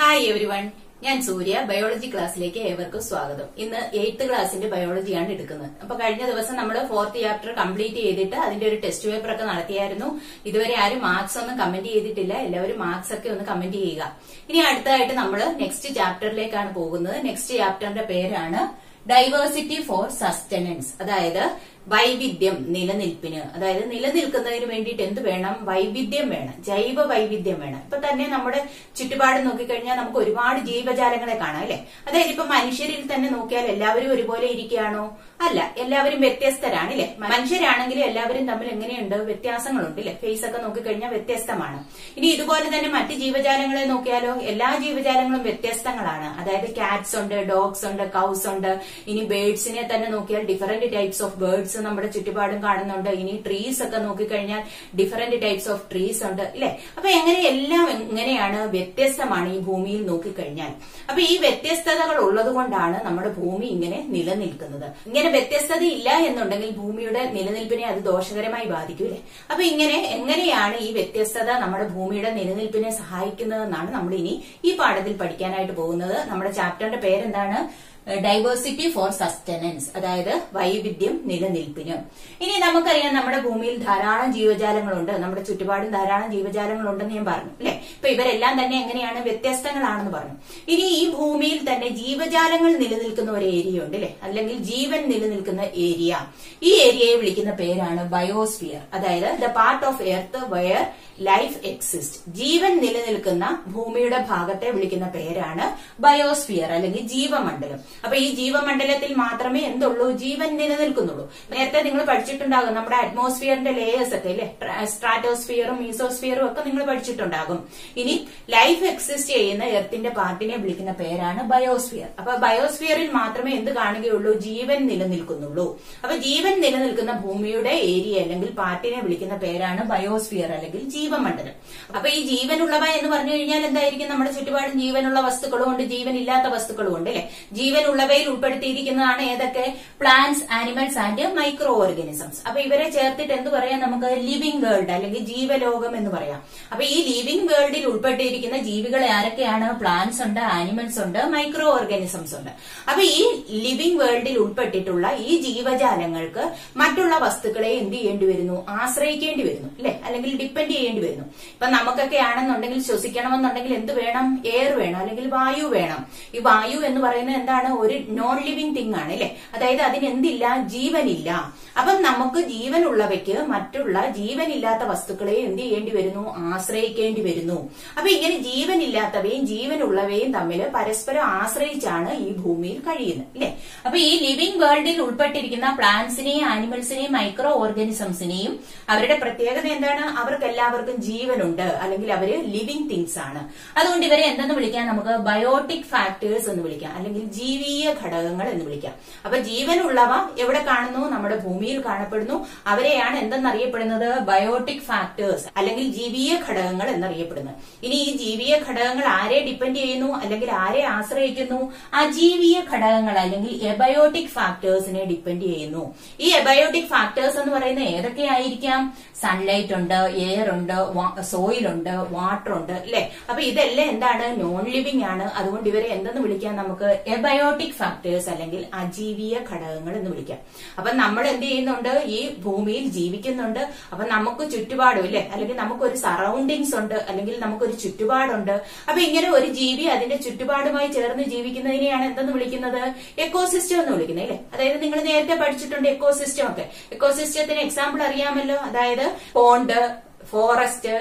Hi every one ഞാൻ സൂര്യ biology ക്ലാസ്സിലേക്ക് ഏവർക്കും സ്വാഗതം ഇന്ന് എയ്ത്ത് ക്ലാസ്സിന്റെ ബയോളജിയാണ് എടുക്കുന്നത് അപ്പൊ കഴിഞ്ഞ ദിവസം നമ്മൾ ഫോർത്ത് ചാപ്റ്റർ കംപ്ലീറ്റ് ചെയ്തിട്ട് അതിന്റെ ഒരു ടെസ്റ്റ് പേപ്പർ ഒക്കെ നടത്തിയായിരുന്നു ഇതുവരെ ആരും മാർക്സ് ഒന്നും കമന്റ് ചെയ്തിട്ടില്ല എല്ലാവരും മാർക്സ് ഒക്കെ ഒന്ന് കമന്റ് ചെയ്യുക ഇനി അടുത്തതായിട്ട് നമ്മൾ നെക്സ്റ്റ് ചാപ്റ്ററിലേക്കാണ് പോകുന്നത് നെക്സ്റ്റ് ചാപ്റ്ററിന്റെ പേരാണ് ഡൈവേഴ്സിറ്റി ഫോർ സസ്റ്റനൻസ് അതായത് വൈവിധ്യം നിലനിൽപ്പിന് അതായത് നിലനിൽക്കുന്നതിന് വേണ്ടിയിട്ട് എന്ത് വേണം വൈവിധ്യം വേണം ജൈവ വൈവിധ്യം വേണം ഇപ്പൊ തന്നെ നമ്മുടെ ചുറ്റുപാട് നോക്കിക്കഴിഞ്ഞാൽ നമുക്ക് ഒരുപാട് ജീവജാലങ്ങളെ കാണാം അല്ലെ അതായത് ഇപ്പൊ മനുഷ്യരിൽ തന്നെ നോക്കിയാൽ എല്ലാവരും ഒരുപോലെ ഇരിക്കുകയാണോ അല്ല എല്ലാവരും വ്യത്യസ്തരാണ് അല്ലെ മനുഷ്യരാണെങ്കിലും എല്ലാവരും തമ്മിൽ എങ്ങനെയുണ്ട് വ്യത്യാസങ്ങളുണ്ട് അല്ലെ ഫേസ് ഒക്കെ നോക്കിക്കഴിഞ്ഞാൽ വ്യത്യസ്തമാണ് ഇനി ഇതുപോലെ തന്നെ മറ്റ് ജീവജാലങ്ങളെ നോക്കിയാലോ എല്ലാ ജീവജാലങ്ങളും വ്യത്യസ്തങ്ങളാണ് അതായത് കാറ്റ്സ് ഉണ്ട് ഡോഗ്സ് ഉണ്ട് കൗസ് ഉണ്ട് ഇനി ബേർഡ്സിനെ തന്നെ നോക്കിയാൽ ഡിഫറെന്റ് ടൈപ്സ് ഓഫ് ബേർഡ്സ് നമ്മുടെ ചുറ്റുപാടും കാണുന്നുണ്ട് ഇനി ട്രീസ് ഒക്കെ നോക്കിക്കഴിഞ്ഞാൽ ഡിഫറെന്റ് ടൈപ്സ് ഓഫ് ട്രീസ് ഉണ്ട് ഇല്ലേ അപ്പൊ എങ്ങനെ എല്ലാം എങ്ങനെയാണ് വ്യത്യസ്തമാണ് ഈ ഭൂമിയിൽ നോക്കിക്കഴിഞ്ഞാൽ അപ്പൊ ഈ വ്യത്യസ്തതകൾ ഉള്ളത് കൊണ്ടാണ് നമ്മുടെ ഭൂമി ഇങ്ങനെ നിലനിൽക്കുന്നത് ഇങ്ങനെ വ്യത്യസ്തത ഇല്ല എന്നുണ്ടെങ്കിൽ ഭൂമിയുടെ നിലനിൽപ്പിനെ അത് ദോഷകരമായി ബാധിക്കും അല്ലെ അപ്പൊ ഇങ്ങനെ എങ്ങനെയാണ് ഈ വ്യത്യസ്തത നമ്മുടെ ഭൂമിയുടെ നിലനിൽപ്പിനെ സഹായിക്കുന്നതെന്നാണ് നമ്മൾ ഇനി ഈ പാഠത്തിൽ പഠിക്കാനായിട്ട് പോകുന്നത് നമ്മുടെ ചാപ്റ്ററിന്റെ പേരെന്താണ് ഡൈവേഴ്സിറ്റി ഫോർ സസ്റ്റനൻസ് അതായത് വൈവിധ്യം നിലനിൽപ്പിന് ഇനി നമുക്കറിയാം നമ്മുടെ ഭൂമിയിൽ ധാരാളം ജീവജാലങ്ങളുണ്ട് നമ്മുടെ ചുറ്റുപാടും ധാരാളം ജീവജാലങ്ങളുണ്ടെന്ന് ഞാൻ പറഞ്ഞു അല്ലെ ഇപ്പൊ ഇവരെല്ലാം തന്നെ എങ്ങനെയാണ് വ്യത്യസ്തങ്ങളാണെന്ന് പറഞ്ഞു ഇനി ഈ ഭൂമിയിൽ തന്നെ ജീവജാലങ്ങൾ നിലനിൽക്കുന്ന ഒരു ഏരിയ ഉണ്ട് അല്ലെ അല്ലെങ്കിൽ ജീവൻ നിലനിൽക്കുന്ന ഏരിയ ഈ ഏരിയയെ വിളിക്കുന്ന പേരാണ് ബയോസ്ഫിയർ അതായത് the part of earth where life exist ജീവൻ നിലനിൽക്കുന്ന ഭൂമിയുടെ ഭാഗത്തെ വിളിക്കുന്ന പേരാണ് ബയോസ്ഫിയർ അല്ലെങ്കിൽ ജീവമണ്ഡലം അപ്പൊ ഈ ജീവമണ്ഡലത്തിൽ മാത്രമേ എന്തുള്ളൂ ജീവൻ നിലനിൽക്കുന്നുള്ളൂ നേരത്തെ നിങ്ങൾ പഠിച്ചിട്ടുണ്ടാകും നമ്മുടെ അറ്റ്മോസ്ഫിയറിന്റെ ലേയേഴ്സ് ഒക്കെ അല്ലെ സ്ട്രാറ്റോസ്ഫിയറും മീസോസ്ഫിയറും ഒക്കെ നിങ്ങൾ പഠിച്ചിട്ടുണ്ടാകും ഇനി ലൈഫ് എക്സിസ്റ്റ് ചെയ്യുന്ന എർത്തിന്റെ പാർട്ടിനെ വിളിക്കുന്ന പേരാണ് ബയോസ്ഫിയർ അപ്പൊ ബയോസ്ഫിയറിൽ മാത്രമേ എന്ത് കാണുകയുള്ളൂ ജീവൻ നിലനിൽക്കുന്നുള്ളൂ അപ്പൊ ജീവൻ നിലനിൽക്കുന്ന ഭൂമിയുടെ ഏരിയ അല്ലെങ്കിൽ പാർട്ടിനെ വിളിക്കുന്ന പേരാണ് ബയോസ്ഫിയർ അല്ലെങ്കിൽ ജീവമണ്ഡലം അപ്പൊ ഈ ജീവനുള്ളവ എന്ന് പറഞ്ഞു കഴിഞ്ഞാൽ എന്തായിരിക്കും നമ്മുടെ ചുറ്റുപാടും ജീവനുള്ള വസ്തുക്കളും ഉണ്ട് ജീവനില്ലാത്ത വസ്തുക്കളും ഉണ്ട് അല്ലെ ജീവനുള്ളവയിൽ ഉൾപ്പെടുത്തിയിരിക്കുന്നതാണ് ഏതൊക്കെ plants animals and micro organisms അപ്പൊ ഇവരെ ചേർത്തിട്ട് എന്ത് പറയാം നമുക്ക് ലിവിംഗ് വേൾഡ് അല്ലെങ്കിൽ ജീവലോകം എന്ന് പറയാം അപ്പൊ ഈ ലിവിംഗ് വേൾഡിൽ ഉൾപ്പെട്ടിരിക്കുന്ന ജീവികൾ ആരൊക്കെയാണ് പ്ലാന്റ്സ് ഉണ്ട് ആനിമൽസ് ഉണ്ട് മൈക്രോ ഓർഗാനിസംസ് ഉണ്ട് അപ്പൊ ഈ ലിവിംഗ് വേൾഡിൽ ഉൾപ്പെട്ടിട്ടുള്ള ഈ ജീവജാലങ്ങൾക്ക് മറ്റുള്ള വസ്തുക്കളെ എന്ത് ചെയ്യേണ്ടി വരുന്നു ആശ്രയിക്കേണ്ടി വരുന്നു അല്ലെ അല്ലെങ്കിൽ ഡിപ്പെൻഡ് ചെയ്യേണ്ടി വരുന്നു ഇപ്പൊ നമുക്കൊക്കെ ആണെന്നുണ്ടെങ്കിൽ ശ്വസിക്കണമെന്നുണ്ടെങ്കിൽ എന്ത് വേണം എയർ വേണം അല്ലെങ്കിൽ വായു വേണം ഈ വായു എന്ന് പറയുന്നത് എന്താണ് ഒരു നോൺ ലിവിംഗ് തിങ് ആണ് അല്ലെ അതായത് അതിന് എന്തില്ല ജീവനില്ല അപ്പം നമുക്ക് ജീവനുള്ളവയ്ക്ക് മറ്റുള്ള ജീവനില്ലാത്ത വസ്തുക്കളെ എന്ത് ചെയ്യേണ്ടി വരുന്നു ആശ്രയിക്കേണ്ടി വരുന്നു അപ്പൊ ഇങ്ങനെ ജീവനില്ലാത്തവയും ജീവനുള്ളവയും തമ്മിൽ പരസ്പരം ആശ്രയിച്ചാണ് ഈ ഭൂമിയിൽ കഴിയുന്നത് അല്ലെ അപ്പൊ ഈ ലിവിംഗ് വേൾഡിൽ ഉൾപ്പെട്ടിരിക്കുന്ന പ്ലാന്റ്സിനെയും ആനിമൽസിനെയും മൈക്രോ ഓർഗാനിസംസിനെയും അവരുടെ പ്രത്യേകത എന്താണ് അവർക്ക് എല്ലാവർക്കും ജീവനുണ്ട് അല്ലെങ്കിൽ അവര് ലിവിംഗ് തിങ്സ് ആണ് അതുകൊണ്ട് ഇവരെ എന്തെന്ന് വിളിക്കാം നമുക്ക് ബയോട്ടിക് ഫാക്ടേഴ്സ് എന്ന് വിളിക്കാം അല്ലെങ്കിൽ ജീവീയ ഘടകങ്ങൾ എന്ന് വിളിക്കാം അപ്പൊ ജീവനുള്ളവ എവിടെ കാണുന്നു നമ്മുടെ ഭൂമിയിൽ കാണപ്പെടുന്നു അവരെയാണ് എന്തെന്നറിയപ്പെടുന്നത് ബയോട്ടിക് ഫാക്ടേഴ്സ് അല്ലെങ്കിൽ ജീവീയ ഘടകങ്ങൾ എന്നറിയപ്പെടുന്നത് ഇനി ഈ ജീവീയ ഘടകങ്ങൾ ആരെ ഡിപ്പെൻഡ് ചെയ്യുന്നു അല്ലെങ്കിൽ ആരെ ആശ്രയിക്കുന്നു അജീവീയ ഘടകങ്ങൾ അല്ലെങ്കിൽ എബയോട്ടിക് ഫാക്ടേഴ്സിനെ ഡിപ്പെൻഡ് ചെയ്യുന്നു ഈ എബയോട്ടിക് ഫാക്ടേഴ്സ് എന്ന് പറയുന്നത് ഏതൊക്കെയായിരിക്കാം സൺലൈറ്റ് ഉണ്ട് എയർ ഉണ്ട് സോയിൽ ഉണ്ട് വാട്ടർ ഉണ്ട് അല്ലെ അപ്പൊ ഇതെല്ലാം എന്താണ് നോൺ ലിവിംഗ് ആണ് അതുകൊണ്ട് ഇവരെ എന്തെന്ന് വിളിക്കാം നമുക്ക് എബയോട്ടിക് ഫാക്ടേഴ്സ് അല്ലെങ്കിൽ അജീവീയ ഘടകങ്ങൾ എന്ന് വിളിക്കാം അപ്പൊ നമ്മൾ എന്ത് ചെയ്യുന്നുണ്ട് ഈ ഭൂമിയിൽ ജീവിക്കുന്നുണ്ട് അപ്പൊ നമുക്ക് ചുറ്റുപാടും ഇല്ലേ അല്ലെങ്കിൽ നമുക്കൊരു സറൗണ്ടിങ്സ് ഉണ്ട് അല്ലെങ്കിൽ നമുക്കൊരു ചുറ്റുപാടുണ്ട് അപ്പൊ ഇങ്ങനെ ഒരു ജീവി അതിന്റെ ചുറ്റുപാടുമായി ചേർന്ന് ജീവിക്കുന്നതിനെയാണ് എന്തെന്ന് വിളിക്കുന്നത് എക്കോസിസ്റ്റം എന്ന് വിളിക്കുന്നത് അല്ലേ അതായത് നിങ്ങൾ നേരത്തെ പഠിച്ചിട്ടുണ്ട് എക്കോസിസ്റ്റം ഒക്കെ എക്കോസിസ്റ്റത്തിന് എക്സാമ്പിൾ അറിയാമല്ലോ അതായത് പോണ്ട് ഫോറസ്റ്റ്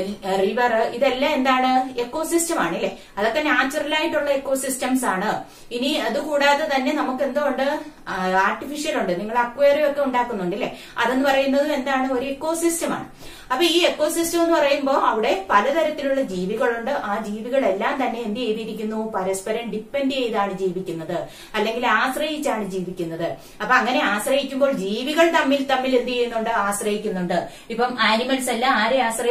റിവർ ഇതെല്ലാം എന്താണ് എക്കോസിസ്റ്റം ആണ് അല്ലെ അതൊക്കെ നാച്ചുറൽ ആയിട്ടുള്ള എക്കോസിസ്റ്റംസ് ആണ് ഇനി അതുകൂടാതെ തന്നെ നമുക്ക് എന്തോ ഉണ്ട് ആർട്ടിഫിഷ്യൽ ഉണ്ട് നിങ്ങൾ അക്വേറിയം ഒക്കെ ഉണ്ടാക്കുന്നുണ്ട് അല്ലെ അതെന്ന് പറയുന്നത് എന്താണ് ഒരു എക്കോസിസ്റ്റം ആണ് അപ്പൊ ഈ എക്കോസിസ്റ്റം എന്ന് പറയുമ്പോൾ അവിടെ പലതരത്തിലുള്ള ജീവികളുണ്ട് ആ ജീവികളെല്ലാം തന്നെ എന്ത് ചെയ്തിരിക്കുന്നു പരസ്പരം ഡിപ്പെൻഡ് ചെയ്താണ് ജീവിക്കുന്നത് അല്ലെങ്കിൽ ആശ്രയിച്ചാണ് ജീവിക്കുന്നത് അപ്പൊ അങ്ങനെ ആശ്രയിക്കുമ്പോൾ ജീവികൾ തമ്മിൽ തമ്മിൽ എന്ത് ചെയ്യുന്നുണ്ട് ആശ്രയിക്കുന്നുണ്ട് ഇപ്പം ആനിമൽസ് എല്ലാം ആരെ ആശ്രയിച്ചിട്ടാണ്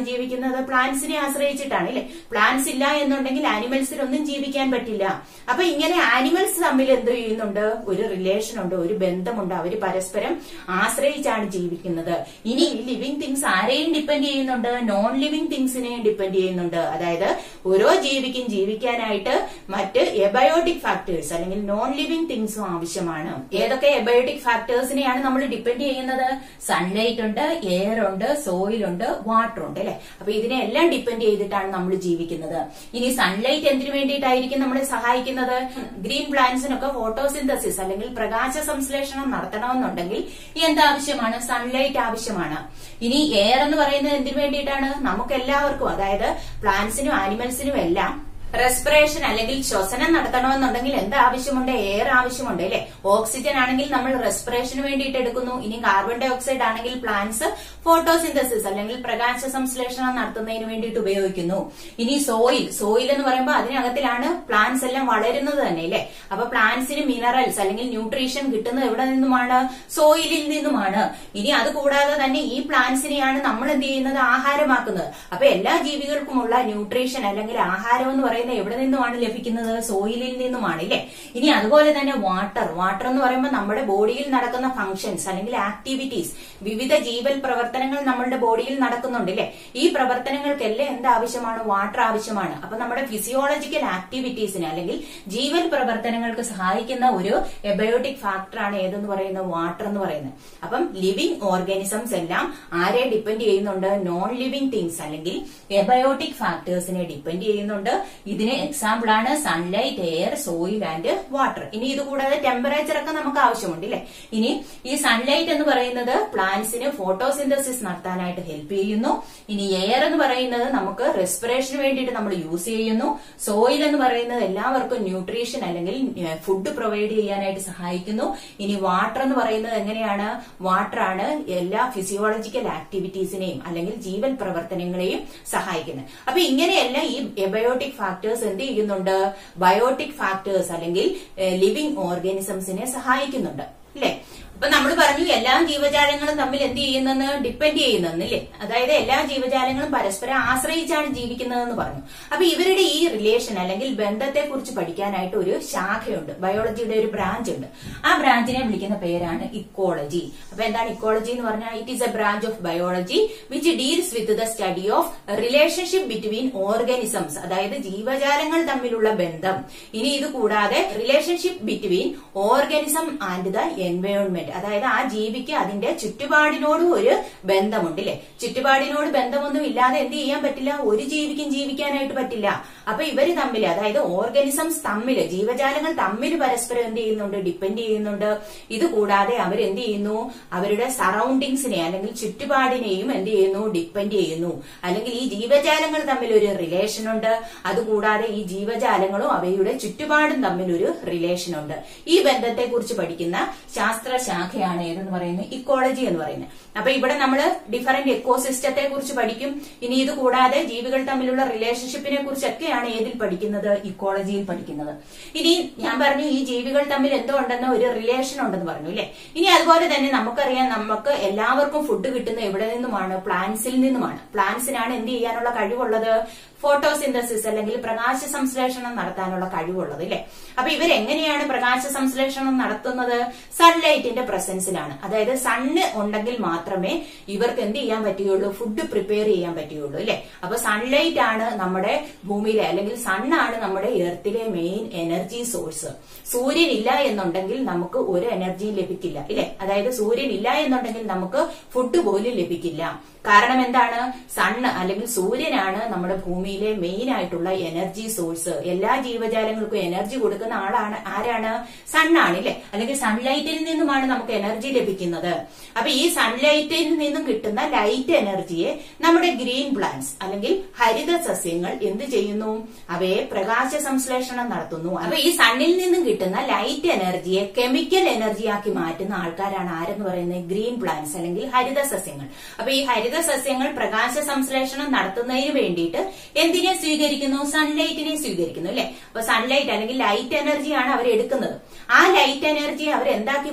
ജീവിക്കുന്നത് പ്ലാന്റ്സിനെ ആശ്രയിച്ചിട്ടാണ് അല്ലെ പ്ലാന്റ്സ് ഇല്ല എന്നുണ്ടെങ്കിൽ ആനിമൽസിനൊന്നും ജീവിക്കാൻ പറ്റില്ല അപ്പൊ ഇങ്ങനെ ആനിമൽസ് തമ്മിൽ എന്ത് ചെയ്യുന്നുണ്ട് ഒരു റിലേഷൻ ഉണ്ട് ഒരു ബന്ധമുണ്ട് അവര് പരസ്പരം ആശ്രയിച്ചാണ് ജീവിക്കുന്നത് ഇനി ലിവിങ് തിങ്സ് ആരെയും ഡിപ്പെൻഡ് ചെയ്യുന്നുണ്ട് നോൺ ലിവിങ് തിങ്സിനെയും ഡിപ്പെൻഡ് ചെയ്യുന്നുണ്ട് അതായത് ഓരോ ജീവിക്കും ജീവിക്കാനായിട്ട് മറ്റ് എബയോട്ടിക് ഫാക്ടേഴ്സ് അല്ലെങ്കിൽ നോൺ ലിവിങ് തിങ്സും ആവശ്യമാണ് ഏതൊക്കെ എബയോട്ടിക് ഫാക്ടേഴ്സിനെയാണ് നമ്മൾ ഡിപ്പെൻഡ് ചെയ്യുന്നത് സൺലൈറ്റ് ഉണ്ട് എയർ ഉണ്ട് സോയിൽ ഉണ്ട് വാട്ടർ ഉണ്ട് അല്ലെ അപ്പൊ ഇതിനെല്ലാം ഡിപ്പെൻഡ് ചെയ്തിട്ടാണ് നമ്മൾ ജീവിക്കുന്നത് ഇനി സൺലൈറ്റ് എന്തിനു വേണ്ടിയിട്ടായിരിക്കും നമ്മളെ സഹായിക്കുന്നത് ഗ്രീൻ പ്ലാന്റ്സിനൊക്കെ ഫോട്ടോസിന്തസിസ് അല്ലെങ്കിൽ പ്രകാശ സംശ്ലേഷണം നടത്തണമെന്നുണ്ടെങ്കിൽ എന്താവശ്യമാണ് സൺലൈറ്റ് ആവശ്യമാണ് ഇനി എയർ എന്ന് പറയുന്നത് എന്തിനു വേണ്ടിയിട്ടാണ് നമുക്ക് എല്ലാവർക്കും അതായത് പ്ലാന്റ്സിനും ആനിമൽസിനും എല്ലാം റെസ്പിറേഷൻ അല്ലെങ്കിൽ ശ്വസനം നടത്തണമെന്നുണ്ടെങ്കിൽ എന്ത് ആവശ്യമുണ്ട് എയർ ആവശ്യമുണ്ട് അല്ലെ ഓക്സിജൻ ആണെങ്കിൽ നമ്മൾ റെസ്പിറേഷന് വേണ്ടിയിട്ട് എടുക്കുന്നു ഇനി കാർബൺ ഡൈ ഓക്സൈഡ് ആണെങ്കിൽ പ്ലാന്റ്സ് ഫോട്ടോസിന്തസിസ് അല്ലെങ്കിൽ പ്രകാശ സംശ്ലേഷണം നടത്തുന്നതിന് വേണ്ടിയിട്ട് ഉപയോഗിക്കുന്നു ഇനി സോയിൽ സോയിൽ എന്ന് പറയുമ്പോൾ അതിനകത്തിലാണ് പ്ലാന്റ്സ് എല്ലാം വളരുന്നത് തന്നെ അല്ലെ അപ്പൊ പ്ലാന്റ്സിന് മിനറൽസ് അല്ലെങ്കിൽ ന്യൂട്രീഷൻ കിട്ടുന്നത് എവിടെ നിന്നുമാണ് സോയിലിൽ നിന്നുമാണ് ഇനി അത് കൂടാതെ തന്നെ ഈ പ്ലാന്റ്സിനെയാണ് നമ്മൾ എന്ത് ചെയ്യുന്നത് ആഹാരമാക്കുന്നത് അപ്പൊ എല്ലാ ജീവികൾക്കുമുള്ള ന്യൂട്രീഷൻ അല്ലെങ്കിൽ ആഹാരം എന്ന് പറയുന്നത് എവിടെ നിന്നുമാണ് ലഭിക്കുന്നത് സോയിലിൽ നിന്നുമാണ് ഇല്ലേ ഇനി അതുപോലെ തന്നെ വാട്ടർ വാട്ടർ എന്ന് പറയുമ്പോൾ നമ്മുടെ ബോഡിയിൽ നടക്കുന്ന ഫങ്ഷൻസ് അല്ലെങ്കിൽ ആക്ടിവിറ്റീസ് വിവിധ ജീവൽ പ്രവർത്തനങ്ങൾ നമ്മളുടെ ബോഡിയിൽ നടക്കുന്നുണ്ട് ഇല്ലേ ഈ പ്രവർത്തനങ്ങൾക്കെല്ലാം എന്ത് ആവശ്യമാണ് വാട്ടർ ആവശ്യമാണ് അപ്പൊ നമ്മുടെ ഫിസിയോളജിക്കൽ ആക്ടിവിറ്റീസിന് അല്ലെങ്കിൽ ജീവൽ പ്രവർത്തനങ്ങൾക്ക് സഹായിക്കുന്ന ഒരു എബയോട്ടിക് ഫാക്ടറാണ് ഏതെന്ന് പറയുന്നത് വാട്ടർ എന്ന് പറയുന്നത് അപ്പം ലിവിങ് ഓർഗാനിസംസ് എല്ലാം ആരെ ഡിപ്പെൻഡ് ചെയ്യുന്നുണ്ട് നോൺ ലിവിങ് തിങ്സ് അല്ലെങ്കിൽ എബയോട്ടിക് ഫാക്ടേഴ്സിനെ ഡിപ്പെൻഡ് ചെയ്യുന്നുണ്ട് ഇതിന് എക്സാമ്പിൾ ആണ് sunlight air soil and water ഇനി ഇത് കൂടാതെ ടെമ്പറേച്ചർ ഒക്കെ നമുക്ക് ആവശ്യമുണ്ട് ഇല്ലേ ഇനി ഈ സൺലൈറ്റ് എന്ന് പറയുന്നത് പ്ലാന്റ്സിന് ഫോട്ടോസിന്തസിസ് നടത്താനായിട്ട് ഹെൽപ്പ് ചെയ്യുന്നു ഇനി എയർ എന്ന് പറയുന്നത് നമുക്ക് റെസ്പിറേഷന് വേണ്ടിയിട്ട് നമ്മൾ യൂസ് ചെയ്യുന്നു സോയിൽ എന്ന് പറയുന്നത് എല്ലാവർക്കും ന്യൂട്രീഷൻ അല്ലെങ്കിൽ ഫുഡ് പ്രൊവൈഡ് ചെയ്യാനായിട്ട് സഹായിക്കുന്നു ഇനി വാട്ടർ എന്ന് പറയുന്നത് എങ്ങനെയാണ് വാട്ടർ ആണ് എല്ലാ ഫിസിയോളജിക്കൽ ആക്ടിവിറ്റീസിനെയും അല്ലെങ്കിൽ ജീവൽ പ്രവർത്തനങ്ങളെയും സഹായിക്കുന്നത് അപ്പൊ ഇങ്ങനെയെല്ലാം ഈ എബയോട്ടിക് ഫാക്ടേഴ്സ് എന്ത് ചെയ്യുന്നുണ്ട് ബയോട്ടിക് ഫാക്ടേഴ്സ് അല്ലെങ്കിൽ ലിവിങ് ഓർഗാനിസംസിനെ സഹായിക്കുന്നുണ്ട് അല്ലെ അപ്പൊ നമ്മൾ പറഞ്ഞു എല്ലാ ജീവജാലങ്ങളും തമ്മിൽ എന്ത് ചെയ്യുന്നെന്ന് ഡിപ്പെൻഡ് ചെയ്യുന്നെന്നില്ലേ അതായത് എല്ലാ ജീവജാലങ്ങളും പരസ്പരം ആശ്രയിച്ചാണ് ജീവിക്കുന്നതെന്ന് പറഞ്ഞു അപ്പൊ ഇവരുടെ ഈ റിലേഷൻ അല്ലെങ്കിൽ ബന്ധത്തെ കുറിച്ച് പഠിക്കാനായിട്ട് ഒരു ശാഖയുണ്ട് ബയോളജിയുടെ ഒരു ബ്രാഞ്ച് ഉണ്ട് ആ ബ്രാഞ്ചിനെ വിളിക്കുന്ന പേരാണ് ഇക്കോളജി അപ്പൊ എന്താണ് ഇക്കോളജി എന്ന് പറഞ്ഞാൽ it is a branch of biology which deals with the study of relationship between organisms അതായത് ജീവജാലങ്ങൾ തമ്മിലുള്ള ബന്ധം ഇനി ഇത് കൂടാതെ relationship between organism and the environment അതായത് ആ ജീവിക്ക് അതിന്റെ ചുറ്റുപാടിനോട് ഒരു ബന്ധമുണ്ട് അല്ലെ ചുറ്റുപാടിനോട് ബന്ധമൊന്നും ഇല്ലാതെ എന്ത് ചെയ്യാൻ പറ്റില്ല ഒരു ജീവിക്കും ജീവിക്കാനായിട്ട് പറ്റില്ല അപ്പൊ ഇവര് തമ്മിൽ അതായത് ഓർഗാനിസംസ് തമ്മിൽ ജീവജാലങ്ങൾ തമ്മിൽ പരസ്പരം എന്ത് ചെയ്യുന്നുണ്ട് ഡിപ്പെൻഡ് ചെയ്യുന്നുണ്ട് ഇത് കൂടാതെ അവർ എന്ത് ചെയ്യുന്നു അവരുടെ സറൗണ്ടിങ്സിനെ അല്ലെങ്കിൽ ചുറ്റുപാടിനെയും എന്ത് ചെയ്യുന്നു ഡിപ്പെൻഡ് ചെയ്യുന്നു അല്ലെങ്കിൽ ഈ ജീവജാലങ്ങൾ തമ്മിൽ ഒരു റിലേഷൻ ഉണ്ട് അതുകൂടാതെ ഈ ജീവജാലങ്ങളും അവയുടെ ചുറ്റുപാടും തമ്മിൽ ഒരു റിലേഷൻ ഉണ്ട് ഈ ബന്ധത്തെ കുറിച്ച് പഠിക്കുന്ന ശാസ്ത്ര ശാഖയാണ് ഏതെന്ന് പറയുന്നത് ഇക്കോളജി എന്ന് പറയുന്നത് അപ്പൊ ഇവിടെ നമ്മൾ ഡിഫറന്റ് എക്കോസിസ്റ്റത്തെ കുറിച്ച് പഠിക്കും ഇനി ഇത് കൂടാതെ ജീവികൾ തമ്മിലുള്ള റിലേഷൻഷിപ്പിനെ കുറിച്ചൊക്കെയാണ് ഏതിൽ പഠിക്കുന്നത് ഇക്കോളജിയിൽ പഠിക്കുന്നത് ഇനി ഞാൻ പറഞ്ഞു ഈ ജീവികൾ തമ്മിൽ എന്തോ ഉണ്ടെന്ന് ഒരു റിലേഷൻ ഉണ്ടെന്ന് പറഞ്ഞു അല്ലെ ഇനി അതുപോലെ തന്നെ നമുക്കറിയാം നമുക്ക് എല്ലാവർക്കും ഫുഡ് കിട്ടുന്ന എവിടെ നിന്നുമാണ് പ്ലാന്റ്സിൽ നിന്നുമാണ് പ്ലാന്റ്സിനാണ് എന്ത് ചെയ്യാനുള്ള കഴിവുള്ളത് ഫോട്ടോസിന്തസിസ് അല്ലെങ്കിൽ പ്രകാശ സംശ്ലേഷണം നടത്താനുള്ള കഴിവുള്ളത് അല്ലെ അപ്പൊ ഇവരെങ്ങനെയാണ് പ്രകാശ സംശ്ലേഷണം നടത്തുന്നത് സൺലൈറ്റിന്റെ പ്രസൻസിലാണ് അതായത് സണ്ണ് ഉണ്ടെങ്കിൽ മാത്രമേ ഇവർക്ക് എന്ത് ചെയ്യാൻ പറ്റുകയുള്ളൂ ഫുഡ് പ്രിപ്പയർ ചെയ്യാൻ പറ്റുകയുള്ളൂ അല്ലെ അപ്പൊ സൺലൈറ്റ് ആണ് നമ്മുടെ ഭൂമിയിലെ അല്ലെങ്കിൽ സണ്ണാണ് നമ്മുടെ എർത്തിലെ മെയിൻ എനർജി സോഴ്സ് സൂര്യൻ ഇല്ല എന്നുണ്ടെങ്കിൽ നമുക്ക് ഒരു എനർജിയും ലഭിക്കില്ല ഇല്ലേ അതായത് സൂര്യൻ ഇല്ല എന്നുണ്ടെങ്കിൽ നമുക്ക് ഫുഡ് പോലും ലഭിക്കില്ല കാരണം എന്താണ് സണ്ണ് അല്ലെങ്കിൽ സൂര്യനാണ് നമ്മുടെ ഭൂമിയിലെ മെയിൻ ആയിട്ടുള്ള എനർജി സോഴ്സ് എല്ലാ ജീവജാലങ്ങൾക്കും എനർജി കൊടുക്കുന്ന ആളാണ് ആരാണ് സണ്ണാണ് ഇല്ലേ അല്ലെങ്കിൽ സൺലൈറ്റിൽ നിന്നുമാണ് നമുക്ക് എനർജി ലഭിക്കുന്നത് അപ്പൊ ഈ സൺലൈറ്റിൽ നിന്നും കിട്ടുന്ന ലൈറ്റ് എനർജിയെ നമ്മുടെ ഗ്രീൻ പ്ലാന്റ്സ് അല്ലെങ്കിൽ ഹരിത സസ്യങ്ങൾ എന്ത് ചെയ്യുന്നു അവയെ പ്രകാശ സംശ്ലേഷണം നടത്തുന്നു അപ്പൊ ഈ സണ്ണിൽ നിന്നും കിട്ടുന്ന ലൈറ്റ് എനർജിയെ കെമിക്കൽ എനർജിയാക്കി മാറ്റുന്ന ആൾക്കാരാണ് ആരെന്ന് പറയുന്നത് ഗ്രീൻ പ്ലാന്റ്സ് അല്ലെങ്കിൽ ഹരിത സസ്യങ്ങൾ അപ്പൊ ഈ ഹരിത സസ്യങ്ങൾ പ്രകാശ സംശ്ലേഷണം നടത്തുന്നതിന് വേണ്ടിയിട്ട് എന്തിനെ സ്വീകരിക്കുന്നു സൺലൈറ്റിനെ സ്വീകരിക്കുന്നു അല്ലെ അപ്പൊ സൺലൈറ്റ് അല്ലെങ്കിൽ ലൈറ്റ് എനർജിയാണ് അവർ എടുക്കുന്നത് ആ ലൈറ്റ് എനർജി അവർ എന്താക്കി മാറ്റുന്നു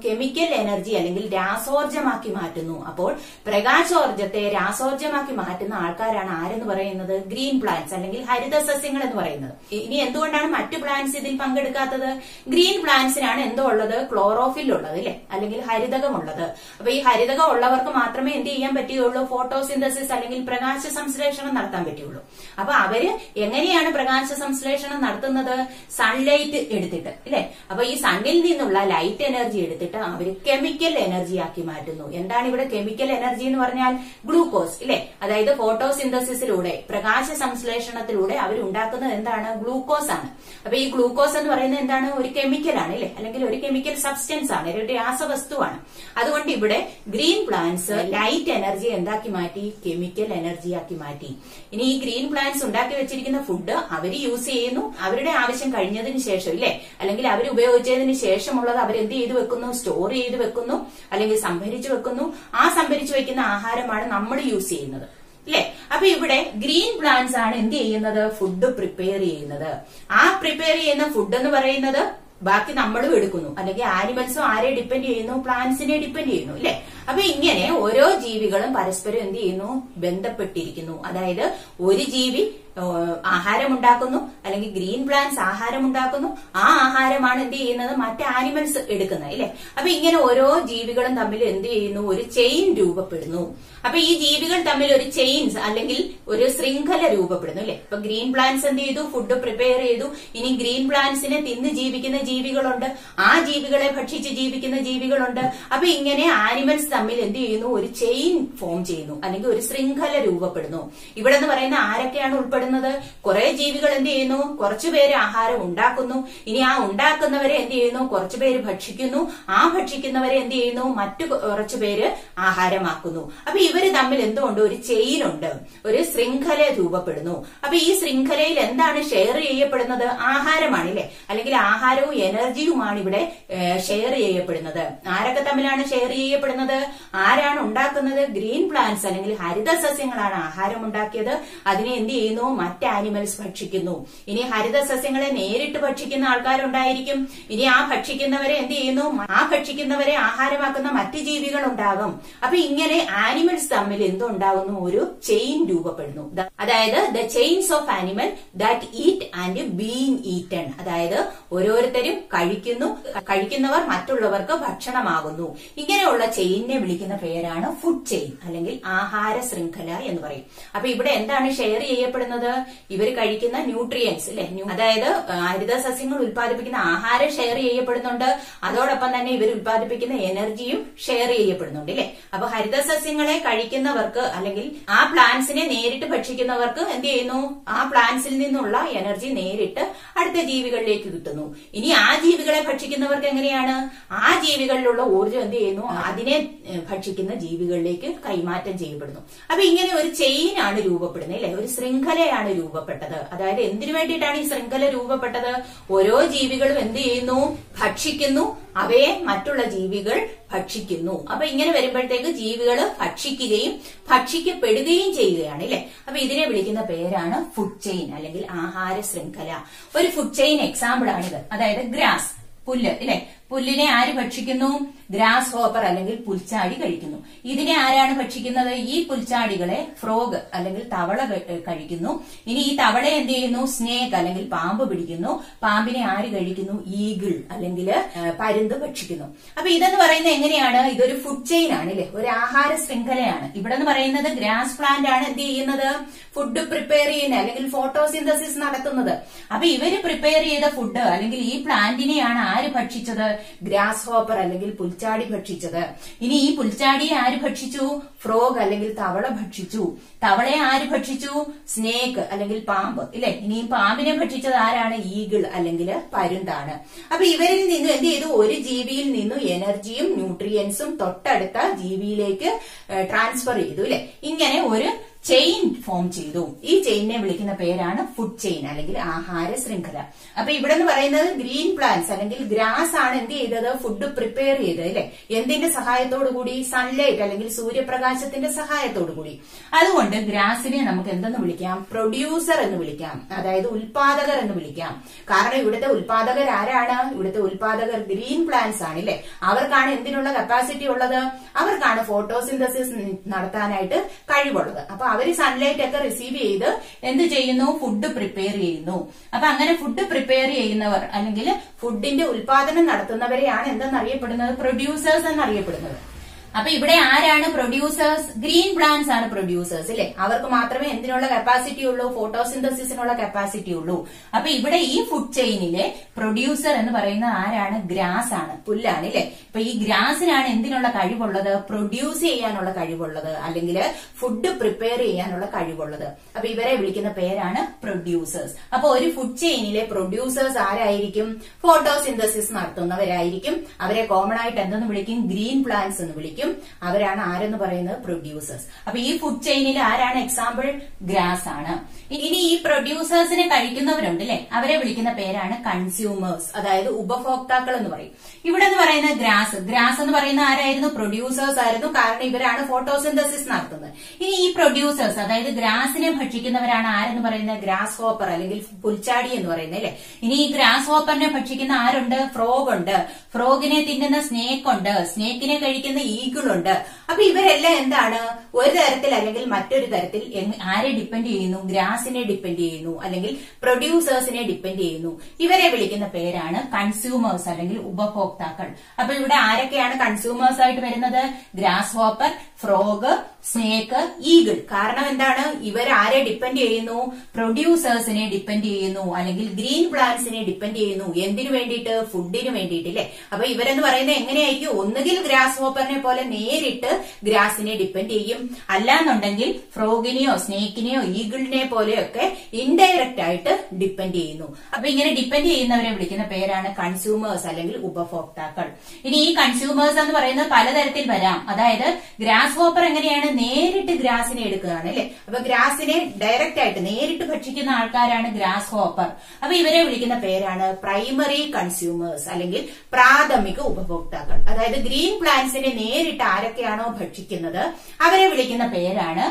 കെമിക്കൽ എനർജി അല്ലെങ്കിൽ രാസോർജമാക്കി മാറ്റുന്നു അപ്പോൾ പ്രകാശോർജത്തെ രാസോർജമാക്കി മാറ്റുന്ന ആൾക്കാരാണ് ആരെന്ന് പറയുന്നത് ഗ്രീൻ പ്ലാന്റ്സ് അല്ലെങ്കിൽ ഹരിത സസ്യങ്ങൾ എന്ന് പറയുന്നത് ഇനി എന്തുകൊണ്ടാണ് മറ്റു പ്ലാന്റ്സ് ഇതിൽ പങ്കെടുക്കാത്തത് ഗ്രീൻ പ്ലാന്റ്സിനാണ് എന്തോ ഉള്ളത് ക്ലോറോഫിൽ ഉള്ളത് അല്ലെ അല്ലെങ്കിൽ ഹരിതകം ഉള്ളത് അപ്പൊ ഈ ഹരിതകം ഉള്ളവർക്ക് മാത്രമേ എന്ത് ചെയ്യാൻ പറ്റുകയുള്ളൂ ഫോട്ടോസിന്തസിസ് അല്ലെങ്കിൽ പ്രകാശ സംശ്ലേഷണം നടത്താൻ പറ്റുള്ളൂ അപ്പൊ അവര് എങ്ങനെയാണ് പ്രകാശ സംശ്ലേഷണം നടത്തുന്നത് സൺലൈറ്റ് എടുത്തിട്ട് അല്ലെ അപ്പൊ ഈ സണ്ണിൽ നിന്നുള്ള ലൈറ്റ് എനർജി എടുത്തിട്ട് അവര് കെമിക്കൽ എനർജി ആക്കി മാറ്റുന്നു എന്താണ് ഇവിടെ കെമിക്കൽ എനർജി എന്ന് പറഞ്ഞാൽ ഗ്ലൂക്കോസ് ഇല്ലെ അതായത് ഫോട്ടോസിന്തസിസിലൂടെ പ്രകാശ സംശ്ലേഷണത്തിലൂടെ അവർ ഉണ്ടാക്കുന്നത് എന്താണ് ഗ്ലൂക്കോസ് ആണ് അപ്പൊ ഈ ഗ്ലൂക്കോസ് എന്ന് പറയുന്നത് എന്താണ് ഒരു കെമിക്കലാണ് ഇല്ലെ അല്ലെങ്കിൽ ഒരു കെമിക്കൽ സബ്സ്റ്റൻസ് ആണ് ഒരു രാസവസ്തുവാണ് അതുകൊണ്ട് ഇവിടെ ഗ്രീൻ പ്ലാന്റ്സ് ലൈറ്റ് എനർജി എന്താക്കി മാറ്റി കെമിക്കൽ എനർജി ആക്കി മാറ്റി ഇനി ഈ ഗ്രീൻ പ്ലാന്റ്സ് ഉണ്ടാക്കി വെച്ചിരിക്കുന്ന ഫുഡ് അവർ യൂസ് ചെയ്യുന്നു അവരുടെ ആവശ്യം കഴിഞ്ഞതിന് ശേഷം ഇല്ലേ അല്ലെങ്കിൽ അവർ ഉപയോഗിച്ചതിന് ശേഷമുള്ളത് അവർ എന്ത് ചെയ്ത് വെക്കുന്നു സ്റ്റോർ ചെയ്ത് വെക്കുന്നു അല്ലെങ്കിൽ സംഭരിച്ചു വെക്കുന്നു ആ സംഭരിച്ചു വെക്കുന്ന ആഹാരമാണ് നമ്മൾ യൂസ് ചെയ്യുന്നത് ഇല്ലേ അപ്പൊ ഇവിടെ ഗ്രീൻ പ്ലാന്റ്സ് ആണ് എന്ത് ചെയ്യുന്നത് ഫുഡ് പ്രിപ്പയർ ചെയ്യുന്നത് ആ പ്രിപ്പയർ ചെയ്യുന്ന ഫുഡ് എന്ന് പറയുന്നത് ബാക്കി നമ്മളും എടുക്കുന്നു അല്ലെങ്കിൽ ആനിമൽസും ആരെ ഡിപ്പെൻഡ് ചെയ്യുന്നു പ്ലാന്റ്സിനെ ഡിപ്പെൻഡ് ചെയ്യുന്നു അല്ലെ അപ്പൊ ഇങ്ങനെ ഓരോ ജീവികളും പരസ്പരം എന്ത് ചെയ്യുന്നു ബന്ധപ്പെട്ടിരിക്കുന്നു അതായത് ഒരു ജീവി ഏഹ്, ആഹാരം ഉണ്ടാക്കുന്നു അല്ലെങ്കിൽ ഗ്രീൻ പ്ലാന്റ്സ് ആഹാരം ഉണ്ടാക്കുന്നു ആ ആഹാരമാണ് എന്ത് ചെയ്യുന്നത് മറ്റ് ആനിമൽസ് എടുക്കുന്നത് അല്ലെ അപ്പൊ ഇങ്ങനെ ഓരോ ജീവികളും തമ്മിൽ എന്ത് ചെയ്യുന്നു ഒരു ചെയിൻ രൂപപ്പെടുന്നു അപ്പൊ ഈ ജീവികൾ തമ്മിൽ ഒരു ചെയിൻസ് അല്ലെങ്കിൽ ഒരു ശൃംഖല രൂപപ്പെടുന്നു അല്ലെ ഇപ്പൊ ഗ്രീൻ പ്ലാന്റ്സ് എന്ത് ചെയ്തു ഫുഡ് പ്രിപ്പയർ ചെയ്തു ഇനി ഗ്രീൻ പ്ലാന്റ്സിനെ തിന്ന് ജീവിക്കുന്ന ജീവികളുണ്ട് ആ ജീവികളെ ഭക്ഷിച്ച് ജീവിക്കുന്ന ജീവികളുണ്ട് അപ്പൊ ഇങ്ങനെ ആനിമൽസ് തമ്മിൽ എന്ത് ചെയ്യുന്നു ഒരു ചെയിൻ ഫോം ചെയ്യുന്നു അല്ലെങ്കിൽ ഒരു ശൃംഖല രൂപപ്പെടുന്നു ഇവിടെ എന്ന് പറയുന്ന ആരൊക്കെയാണ് ഉൾപ്പെടുന്നത് കുറെ ജീവികൾ എന്ത് ചെയ്യുന്നു കുറച്ചുപേര് ആഹാരം ഉണ്ടാക്കുന്നു ഇനി ആ ഉണ്ടാക്കുന്നവരെ എന്ത് ചെയ്യുന്നു കുറച്ചുപേര് ഭക്ഷിക്കുന്നു ആ ഭക്ഷിക്കുന്നവരെ എന്ത് ചെയ്യുന്നു മറ്റു കുറച്ചുപേര് ആഹാരമാക്കുന്നു അപ്പൊ ഇവര് തമ്മിൽ എന്തുകൊണ്ട് ഒരു ചെയിൻ ഉണ്ട് ഒരു ശൃംഖല രൂപപ്പെടുന്നു അപ്പൊ ഈ ശൃംഖലയിൽ എന്താണ് ഷെയർ ചെയ്യപ്പെടുന്നത് ആഹാരമാണ് ഇല്ലേ അല്ലെങ്കിൽ ആഹാരവും എനർജിയുമാണ് ഇവിടെ ഷെയർ ചെയ്യപ്പെടുന്നത് ആരൊക്കെ തമ്മിലാണ് ഷെയർ ചെയ്യപ്പെടുന്നത് ആരാണ് ഉണ്ടാക്കുന്നത് ഗ്രീൻ പ്ലാന്റ്സ് അല്ലെങ്കിൽ ഹരിത സസ്യങ്ങളാണ് ആഹാരം ഉണ്ടാക്കിയത് അതിനെ എന്ത് ചെയ്യുന്നു മറ്റ് ആനിമൽസ് ഭക്ഷിക്കുന്നു ഇനി ഹരിത സസ്യങ്ങളെ നേരിട്ട് ഭക്ഷിക്കുന്ന ആൾക്കാരുണ്ടായിരിക്കും ഇനി ആ ഭക്ഷിക്കുന്നവരെ എന്ത് ചെയ്യുന്നു ആ ഭക്ഷിക്കുന്നവരെ ആഹാരമാക്കുന്ന മറ്റ് ജീവികൾ ഉണ്ടാകും അപ്പൊ ഇങ്ങനെ ആനിമൽസ് തമ്മിൽ എന്തുണ്ടാകുന്നു ഒരു ചെയിൻ രൂപപ്പെടുന്നു ദ- അതായത് the chains of animal that eat and being eaten അതായത് ഓരോരുത്തരും കഴിക്കുന്നു കഴിക്കുന്നവർ മറ്റുള്ളവർക്ക് ഭക്ഷണമാകുന്നു ഇങ്ങനെയുള്ള ചെയിനിനെ വിളിക്കുന്ന പേരാണ് ഫുഡ് ചെയിൻ അല്ലെങ്കിൽ ആഹാര ശൃംഖല എന്ന് പറയും അപ്പൊ ഇവിടെ എന്താണ് ഷെയർ ചെയ്യപ്പെടുന്നത് ഇവർ കഴിക്കുന്ന ന്യൂട്രിയൻസ് അല്ലെ അതായത് ആ, ഹരിത സസ്യങ്ങൾ ഉൽപ്പാദിപ്പിക്കുന്ന ആഹാരം ഷെയർ ചെയ്യപ്പെടുന്നുണ്ട് അതോടൊപ്പം തന്നെ ഇവർ ഉൽപ്പാദിപ്പിക്കുന്ന എനർജിയും ഷെയർ ചെയ്യപ്പെടുന്നുണ്ട് അല്ലെ അപ്പൊ ഹരിത സസ്യങ്ങളെ കഴിക്കുന്നവർക്ക് അല്ലെങ്കിൽ ആ പ്ലാന്റ്സിനെ നേരിട്ട് ഭക്ഷിക്കുന്നവർക്ക് എന്ത് ചെയ്യുന്നു ആ പ്ലാന്റ്സിൽ നിന്നുള്ള എനർജി നേരിട്ട് അടുത്ത ജീവികളിലേക്ക് കിട്ടുന്നു ഇനി ആ ജീവികളെ ഭക്ഷിക്കുന്നവർക്ക് എങ്ങനെയാണ് ആ ജീവികളിലുള്ള ഊർജ്ജം എന്ത് ചെയ്യുന്നു അതിനെ ഏ, ഭക്ഷിക്കുന്ന ജീവികളിലേക്ക് കൈമാറ്റം ചെയ്യപ്പെടുന്നു അപ്പൊ ഇങ്ങനെ ഒരു ചെയിൻ ആണ് രൂപപ്പെടുന്നത് അല്ലെ ഒരു ശൃംഖലയാണ് രൂപപ്പെട്ടത് അതായത് എന്തിനു വേണ്ടിയിട്ടാണ് ഈ ശൃംഖല രൂപപ്പെട്ടത് ഓരോ ജീവികളും എന്ത് ചെയ്യുന്നു ഭക്ഷിക്കുന്നു അവയെ മറ്റുള്ള ജീവികൾ ഭക്ഷിക്കുന്നു അപ്പൊ ഇങ്ങനെ വരുമ്പോഴത്തേക്ക് ജീവികൾ ഭക്ഷിക്കുകയും ഭക്ഷിക്കപ്പെടുകയും ചെയ്യുകയാണ് അല്ലെ അപ്പൊ ഇതിനെ വിളിക്കുന്ന പേരാണ് ഫുഡ് ചെയിൻ അല്ലെങ്കിൽ ആഹാര ശൃംഖല ഒരു ഫുഡ് ചെയിൻ എക്സാമ്പിൾ ആണിത് അതായത് ഗ്രാസ് പുല്ല് ഇല്ലെ പുല്ലിനെ ആര് ഭക്ഷിക്കുന്നു ഗ്രാസ് ഹോപ്പർ അല്ലെങ്കിൽ പുൽച്ചാടി കഴിക്കുന്നു ഇതിനെ ആരാണ് ഭക്ഷിക്കുന്നത് ഈ പുൽച്ചാടികളെ ഫ്രോഗ് അല്ലെങ്കിൽ തവള ക- കഴിക്കുന്നു ഇനി ഈ തവള എന്ത് ചെയ്യുന്നു സ്നേക്ക് അല്ലെങ്കിൽ പാമ്പ് പിടിക്കുന്നു പാമ്പിനെ ആര് കഴിക്കുന്നു ഈഗിൾ അല്ലെങ്കിൽ പരുന്ത് ഭക്ഷിക്കുന്നു അപ്പൊ ഇതെന്ന് പറയുന്നത് എങ്ങനെയാണ് ഇതൊരു ഫുഡ് ചെയിൻ ആണ് അല്ലെ ഒരു ആഹാര ശൃംഖലയാണ് ഇവിടെ എന്ന് പറയുന്നത് ഗ്രാസ് പ്ലാന്റ് ആണ് എന്ത് ചെയ്യുന്നത് ഫുഡ് പ്രിപ്പയർ ചെയ്യുന്നത് അല്ലെങ്കിൽ ഫോട്ടോസിന്തസിസ് നടത്തുന്നത് അപ്പൊ ഇവര് പ്രിപ്പയർ ചെയ്ത ഫുഡ് അല്ലെങ്കിൽ ഈ പ്ലാന്റിനെയാണ് ആര് ഭക്ഷിച്ചത് ഗ്രാസ് ഹോപ്പർ അല്ലെങ്കിൽ പുൽച്ചാടി ഭക്ഷിച്ചത് ഇനി ഈ പുൽച്ചാടിയെ ആര് ഭക്ഷിച്ചു ഫ്രോഗ് അല്ലെങ്കിൽ തവള ഭക്ഷിച്ചു തവളയെ ആര് ഭക്ഷിച്ചു സ്നേക്ക് അല്ലെങ്കിൽ പാമ്പ് ഇല്ലെ ഇനി ഈ പാമ്പിനെ ഭക്ഷിച്ചത് ആരാണ് ഈഗിൾ അല്ലെങ്കിൽ പരുന്താണ് അപ്പൊ ഇവരിൽ നിന്നും എന്ത് ചെയ്തു ഒരു ജീവിയിൽ നിന്നും എനർജിയും ന്യൂട്രിയൻസും തൊട്ടടുത്ത ജീവിയിലേക്ക് ട്രാൻസ്ഫർ ചെയ്തു ഇല്ലെ ഇങ്ങനെ ഒരു ചെയിൻ ഫോം ചെയ്തു ഈ ചെയിനെ വിളിക്കുന്ന പേരാണ് ഫുഡ് ചെയിൻ അല്ലെങ്കിൽ ആഹാര ശൃംഖല അപ്പൊ ഇവിടെ എന്ന് പറയുന്നത് ഗ്രീൻ പ്ലാന്റ്സ് അല്ലെങ്കിൽ ഗ്രാസ് ആണ് എന്ത് ചെയ്തത് ഫുഡ് പ്രിപ്പയർ ചെയ്തത് അല്ലെ എന്തിന്റെ സഹായത്തോടു കൂടി സൺലൈറ്റ് അല്ലെങ്കിൽ സൂര്യപ്രകാശത്തിന്റെ സഹായത്തോടു കൂടി അതുകൊണ്ട് ഗ്രാസിനെ നമുക്ക് എന്തെന്ന് വിളിക്കാം പ്രൊഡ്യൂസർ എന്ന് വിളിക്കാം അതായത് ഉൽപാദകർ എന്ന് വിളിക്കാം കാരണം ഇവിടുത്തെ ഉൽപാദകർ ആരാണ് ഇവിടുത്തെ ഉൽപാദകർ ഗ്രീൻ പ്ലാന്റ്സ് ആണ് അല്ലെ അവർക്കാണ് എന്തിനുള്ള കപ്പാസിറ്റി ഉള്ളത് അവർക്കാണ് ഫോട്ടോസിന്തസിസ് നടത്താനായിട്ട് കഴിവുള്ളത് അപ്പൊ അവര് സൺലൈറ്റ് ഒക്കെ റിസീവ് ചെയ്ത് എന്ത് ചെയ്യുന്നു ഫുഡ് പ്രിപ്പയർ ചെയ്യുന്നു അപ്പൊ അങ്ങനെ ഫുഡ് പ്രിപ്പയർ ചെയ്യുന്നവർ അല്ലെങ്കിൽ ഫുഡിന്റെ ഉൽപാദനം നടത്തുന്നവരെയാണ് എന്തെന്നറിയപ്പെടുന്നത് പ്രൊഡ്യൂസേഴ്സ് എന്നറിയപ്പെടുന്നത് അപ്പൊ ഇവിടെ ആരാണ് പ്രൊഡ്യൂസേഴ്സ് ഗ്രീൻ പ്ലാന്റ്സ് ആണ് പ്രൊഡ്യൂസേഴ്സ് അല്ലെ അവർക്ക് മാത്രമേ എന്തിനുള്ള കപ്പാസിറ്റി ഉള്ളൂ ഫോട്ടോസിന്തസിസിനുള്ള കപ്പാസിറ്റി ഉള്ളൂ അപ്പൊ ഇവിടെ ഈ ഫുഡ് ചെയിനിലെ പ്രൊഡ്യൂസർ എന്ന് പറയുന്നത് ആരാണ് ഗ്രാസ് ആണ് പുല്ലാണ് അല്ലെ അപ്പൊ ഈ ഗ്രാസിനാണ് എന്തിനുള്ള കഴിവുള്ളത് പ്രൊഡ്യൂസ് ചെയ്യാനുള്ള കഴിവുള്ളത് അല്ലെങ്കിൽ ഫുഡ് പ്രിപ്പയർ ചെയ്യാനുള്ള കഴിവുള്ളത് അപ്പൊ ഇവരെ വിളിക്കുന്ന പേരാണ് പ്രൊഡ്യൂസേഴ്സ് അപ്പൊ ഒരു ഫുഡ് ചെയിനിലെ പ്രൊഡ്യൂസേഴ്സ് ആരായിരിക്കും ഫോട്ടോസിന്തസിസ് നടത്തുന്നവരായിരിക്കും അവരെ കോമൺ ആയിട്ട് എന്തെന്ന് വിളിക്കും ഗ്രീൻ പ്ലാന്റ്സ് എന്ന് വിളിക്കും അവരാണ് ആരെന്ന് പറയുന്നത് പ്രൊഡ്യൂസേഴ്സ് അപ്പൊ ഈ ഫുഡ് ചെയിനിൽ ആരാണ് എക്സാമ്പിൾ ഗ്രാസ് ആണ് ഇനി ഈ പ്രൊഡ്യൂസേഴ്സിനെ കഴിക്കുന്നവരുണ്ട് അല്ലെ അവരെ വിളിക്കുന്ന പേരാണ് കൺസ്യൂമേഴ്സ് അതായത് ഉപഭോക്താക്കൾ എന്ന് പറയും ഇവിടെ എന്ന് പറയുന്ന ഗ്രാസ് ഗ്രാസ് എന്ന് പറയുന്ന ആരായിരുന്നു പ്രൊഡ്യൂസേഴ്സ് ആയിരുന്നു കാരണം ഇവരാണ് ഫോട്ടോസിന്തസിസ് നടത്തുന്നത് ഇനി ഈ പ്രൊഡ്യൂസേഴ്സ് അതായത് ഗ്രാസിനെ ഭക്ഷിക്കുന്നവരാണ് ആരെന്ന് പറയുന്നത് ഗ്രാസ് ഹോപ്പർ അല്ലെങ്കിൽ പുൽച്ചാടി എന്ന് പറയുന്നത് അല്ലെ ഇനി ഈ ഗ്രാസ് ഹോപ്പറിനെ ഭക്ഷിക്കുന്ന ആരുണ്ട് ഫ്രോഗ് ഉണ്ട് ഫ്രോഗിനെ തിന്നുന്ന സ്നേക്ക് ഉണ്ട് സ്നേക്കിനെ കഴിക്കുന്ന ഈഗിൾ ഉണ്ട് അപ്പൊ ഇവരെല്ലാം എന്താണ് ഒരു തരത്തിൽ അല്ലെങ്കിൽ മറ്റൊരു തരത്തിൽ എങ്- ആരെ ഡിപ്പെൻഡ് ചെയ്യുന്നു ഗ്രാസിനെ ഡിപ്പെൻഡ് ചെയ്യുന്നു അല്ലെങ്കിൽ പ്രൊഡ്യൂസേഴ്സിനെ ഡിപ്പെൻഡ് ചെയ്യുന്നു ഇവരെ വിളിക്കുന്ന പേരാണ് കൺസ്യൂമേഴ്സ് അല്ലെങ്കിൽ ഉപഭോക്താക്കൾ അപ്പൊ ഇവിടെ ആരൊക്കെയാണ് കൺസ്യൂമേഴ്സ് ആയിട്ട് വരുന്നത് grasshopper frog snake eagle കാരണം എന്താണ് ഇവർ ആരെ ഡിപ്പെൻഡ് ചെയ്യുന്നു പ്രൊഡ്യൂസേഴ്സിനെ ഡിപ്പെൻഡ് ചെയ്യുന്നു അല്ലെങ്കിൽ ഗ്രീൻ പ്ലാന്റ്സിനെ ഡിപ്പെൻഡ് ചെയ്യുന്നു എന്തിനു വേണ്ടിയിട്ട് ഫുഡിന് വേണ്ടിയിട്ട് അല്ലെ അപ്പൊ ഇവരെന്ന് പറയുന്നത് എങ്ങനെയായിരിക്കും ഒന്നുകിൽ ഗ്രാസ് ഹോപ്പറിനെ പോലെ നേരിട്ട് ഗ്രാസിനെ ഡിപ്പെൻഡ് ചെയ്യും അല്ലാന്നുണ്ടെങ്കിൽ ഫ്രോഗിനെയോ സ്നേക്കിനെയോ ഈഗിളിനെ പോലെയൊക്കെ ഇൻഡയറക്റ്റ് ആയിട്ട് ഡിപ്പെൻഡ് ചെയ്യുന്നു അപ്പൊ ഇങ്ങനെ ഡിപ്പെൻഡ് ചെയ്യുന്നവരെ വിളിക്കുന്ന പേരാണ് കൺസ്യൂമേഴ്സ് അല്ലെങ്കിൽ ഉപഭോക്താക്കൾ ഇനി ഈ കൺസ്യൂമേഴ്സ് എന്ന് പറയുന്നത് പലതരത്തിൽ വരാം അതായത് ഗ്രാസ് ഹോപ്പർ എങ്ങനെയാണ് നേരിട്ട് ഗ്രാസിനെ എടുക്കുകയാണ് അല്ലെ അപ്പൊ ഗ്രാസിനെ ഡയറക്റ്റ് ആയിട്ട് നേരിട്ട് ഭക്ഷിക്കുന്ന ആൾക്കാരാണ് ഗ്രാസ് ഹോപ്പർ അപ്പൊ ഇവരെ വിളിക്കുന്ന പേരാണ് പ്രൈമറി കൺസ്യൂമേഴ്സ് അല്ലെങ്കിൽ പ്രാഥമിക ഉപഭോക്താക്കൾ അതായത് ഗ്രീൻ പ്ലാന്റ്സിനെ നേരിട്ട് ആരൊക്കെയാണോ ഭക്ഷിക്കുന്നത് അവരെ വിളിക്കുന്ന പേരാണ്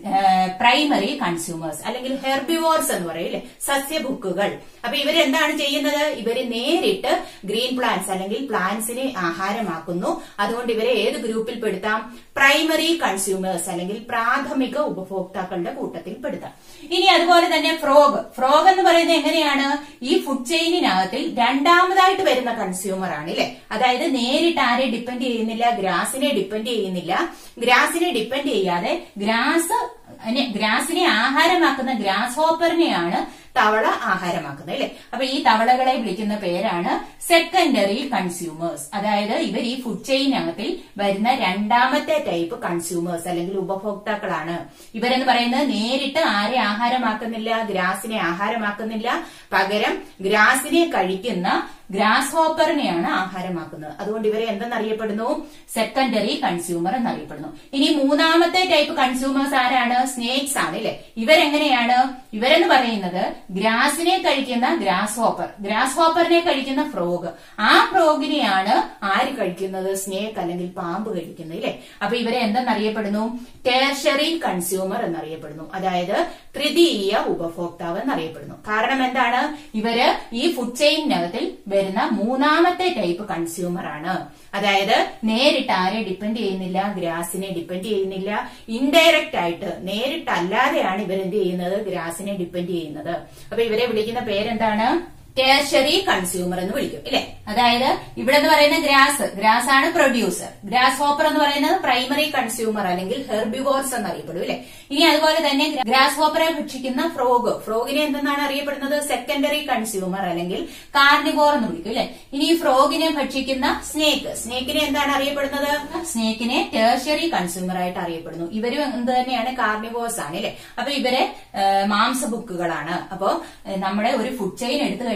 പ്രൈമറി കൺസ്യൂമേഴ്സ് അല്ലെങ്കിൽ ഹെർബിവോർസ് എന്ന് പറയും അല്ലെ സസ്യഭുക്കുകൾ അപ്പൊ ഇവരെന്താണ് ചെയ്യുന്നത് ഇവര് നേരിട്ട് ഗ്രീൻ പ്ലാന്റ്സ് അല്ലെങ്കിൽ പ്ലാന്റ്സിനെ ആഹാരമാക്കുന്നു അതുകൊണ്ട് ഇവരെ ഏത് ഗ്രൂപ്പിൽ പെടുത്താം പ്രൈമറി കൺസ്യൂമേഴ്സ് അല്ലെങ്കിൽ പ്രാഥമിക ഉപഭോക്താക്കളുടെ കൂട്ടത്തിൽ പെടുത്താം ഇനി അതുപോലെ തന്നെ ഫ്രോഗ് ഫ്രോഗ് എന്ന് പറയുന്നത് എങ്ങനെയാണ് ഈ ഫുഡ് ചെയിനിനകത്തിൽ രണ്ടാമതായിട്ട് വരുന്ന കൺസ്യൂമർ ആണ് അല്ലെ അതായത് നേരിട്ട് ആരെ ഡിപ്പെൻഡ് ചെയ്യുന്നില്ല ഗ്രാസിനെ ഡിപ്പെൻഡ് ചെയ്യുന്നില്ല ഗ്രാസിനെ ഡിപ്പെൻഡ് ചെയ്യാതെ ഗ്രാസ് അതിനെ ഗ്രാസിനെ ആഹാരമാക്കുന്ന ഗ്രാസ് ഹോപ്പറിനെയാണ് തവള ആഹാരമാക്കുന്നത് അല്ലെ അപ്പൊ ഈ തവളകളെ വിളിക്കുന്ന പേരാണ് സെക്കൻഡറി കൺസ്യൂമേഴ്സ് അതായത് ഇവർ ഈ ഫുഡ് ചെയിനകത്തിൽ വരുന്ന രണ്ടാമത്തെ ടൈപ്പ് കൺസ്യൂമേഴ്സ് അല്ലെങ്കിൽ ഉപഭോക്താക്കളാണ് ഇവരെന്ന് പറയുന്നത് നേരിട്ട് ആരെ ആഹാരമാക്കുന്നില്ല ഗ്രാസിനെ ആഹാരമാക്കുന്നില്ല പകരം ഗ്രാസിനെ കഴിക്കുന്ന ഗ്രാസ് ഹോപ്പറിനെയാണ് ആഹാരമാക്കുന്നത് അതുകൊണ്ട് ഇവരെ എന്തെന്നറിയപ്പെടുന്നു സെക്കൻഡറി കൺസ്യൂമർ എന്നറിയപ്പെടുന്നു ഇനി മൂന്നാമത്തെ ടൈപ്പ് കൺസ്യൂമേഴ്സ് ആരാണ് സ്നേക്സ് ആണ് അല്ലെ ഇവരെങ്ങനെയാണ് ഇവരെന്ന് പറയുന്നത് ഗ്രാസിനെ കഴിക്കുന്ന ഗ്രാസ് ഹോപ്പർ ഗ്രാസ് ഹോപ്പറിനെ കഴിക്കുന്ന ഫ്രോഗ് ആ ഫ്രോഗിനെയാണ് ആര് കഴിക്കുന്നത് സ്നേക്ക് അല്ലെങ്കിൽ പാമ്പ് കഴിക്കുന്നത് അല്ലെ അപ്പൊ ഇവരെ എന്തെന്നറിയപ്പെടുന്നു ടേർഷറി കൺസ്യൂമർ എന്നറിയപ്പെടുന്നു അതായത് തൃതീയ ഉപഭോക്താവ് എന്നറിയപ്പെടുന്നു കാരണം എന്താണ് ഇവര് ഈ ഫുഡ് ചെയിനകത്തിൽ വരുന്ന മൂന്നാമത്തെ ടൈപ്പ് കൺസ്യൂമർ ആണ് അതായത് നേരിട്ട് ആരെ ഡിപ്പെൻഡ് ചെയ്യുന്നില്ല ഗ്രാസിനെ ഡിപ്പെൻഡ് ചെയ്യുന്നില്ല ഇൻഡയറക്റ്റ് ആയിട്ട് നേരിട്ടല്ലാതെയാണ് ഇവരെന്ത് ചെയ്യുന്നത് ഗ്രാസിനെ ഡിപ്പെൻഡ് ചെയ്യുന്നത് അപ്പൊ ഇവരെ വിളിക്കുന്ന പേരെന്താണ് ടേർഷറി കൺസ്യൂമർ എന്ന് വിളിക്കും ഇല്ലേ അതായത് ഇവിടെ എന്ന് പറയുന്ന ഗ്രാസ് ഗ്രാസ് ആണ് പ്രൊഡ്യൂസർ ഗ്രാസ് ഹോപ്പർ എന്ന് പറയുന്നത് പ്രൈമറി കൺസ്യൂമർ അല്ലെങ്കിൽ ഹെർബിവോർസ് എന്നറിയപ്പെടും ഇല്ലേ ഇനി അതുപോലെ തന്നെ ഗ്രാസ് ഹോപ്പറെ ഭക്ഷിക്കുന്ന ഫ്രോഗ് ഫ്രോഗിനെ എന്തെന്നാണ് അറിയപ്പെടുന്നത് സെക്കൻഡറി കൺസ്യൂമർ അല്ലെങ്കിൽ കാർണിവോർ എന്ന് വിളിക്കും ഇല്ലേ ഇനി ഈ ഫ്രോഗിനെ ഭക്ഷിക്കുന്ന സ്നേക്ക് സ്നേക്കിനെ എന്താണ് അറിയപ്പെടുന്നത് സ്നേക്കിനെ ടേർഷറി കൺസ്യൂമർ ആയിട്ട് അറിയപ്പെടുന്നു ഇവരും എന്ത് തന്നെയാണ് കാർണിവോഴ്സ് ആണ് അല്ലെ അപ്പൊ ഇവരെ മാംസബുക്കുകളാണ് അപ്പോ ഏഹ്, നമ്മുടെ ഒരു ഫുഡ് ചെയിൻ എടുത്തു കഴിഞ്ഞാൽ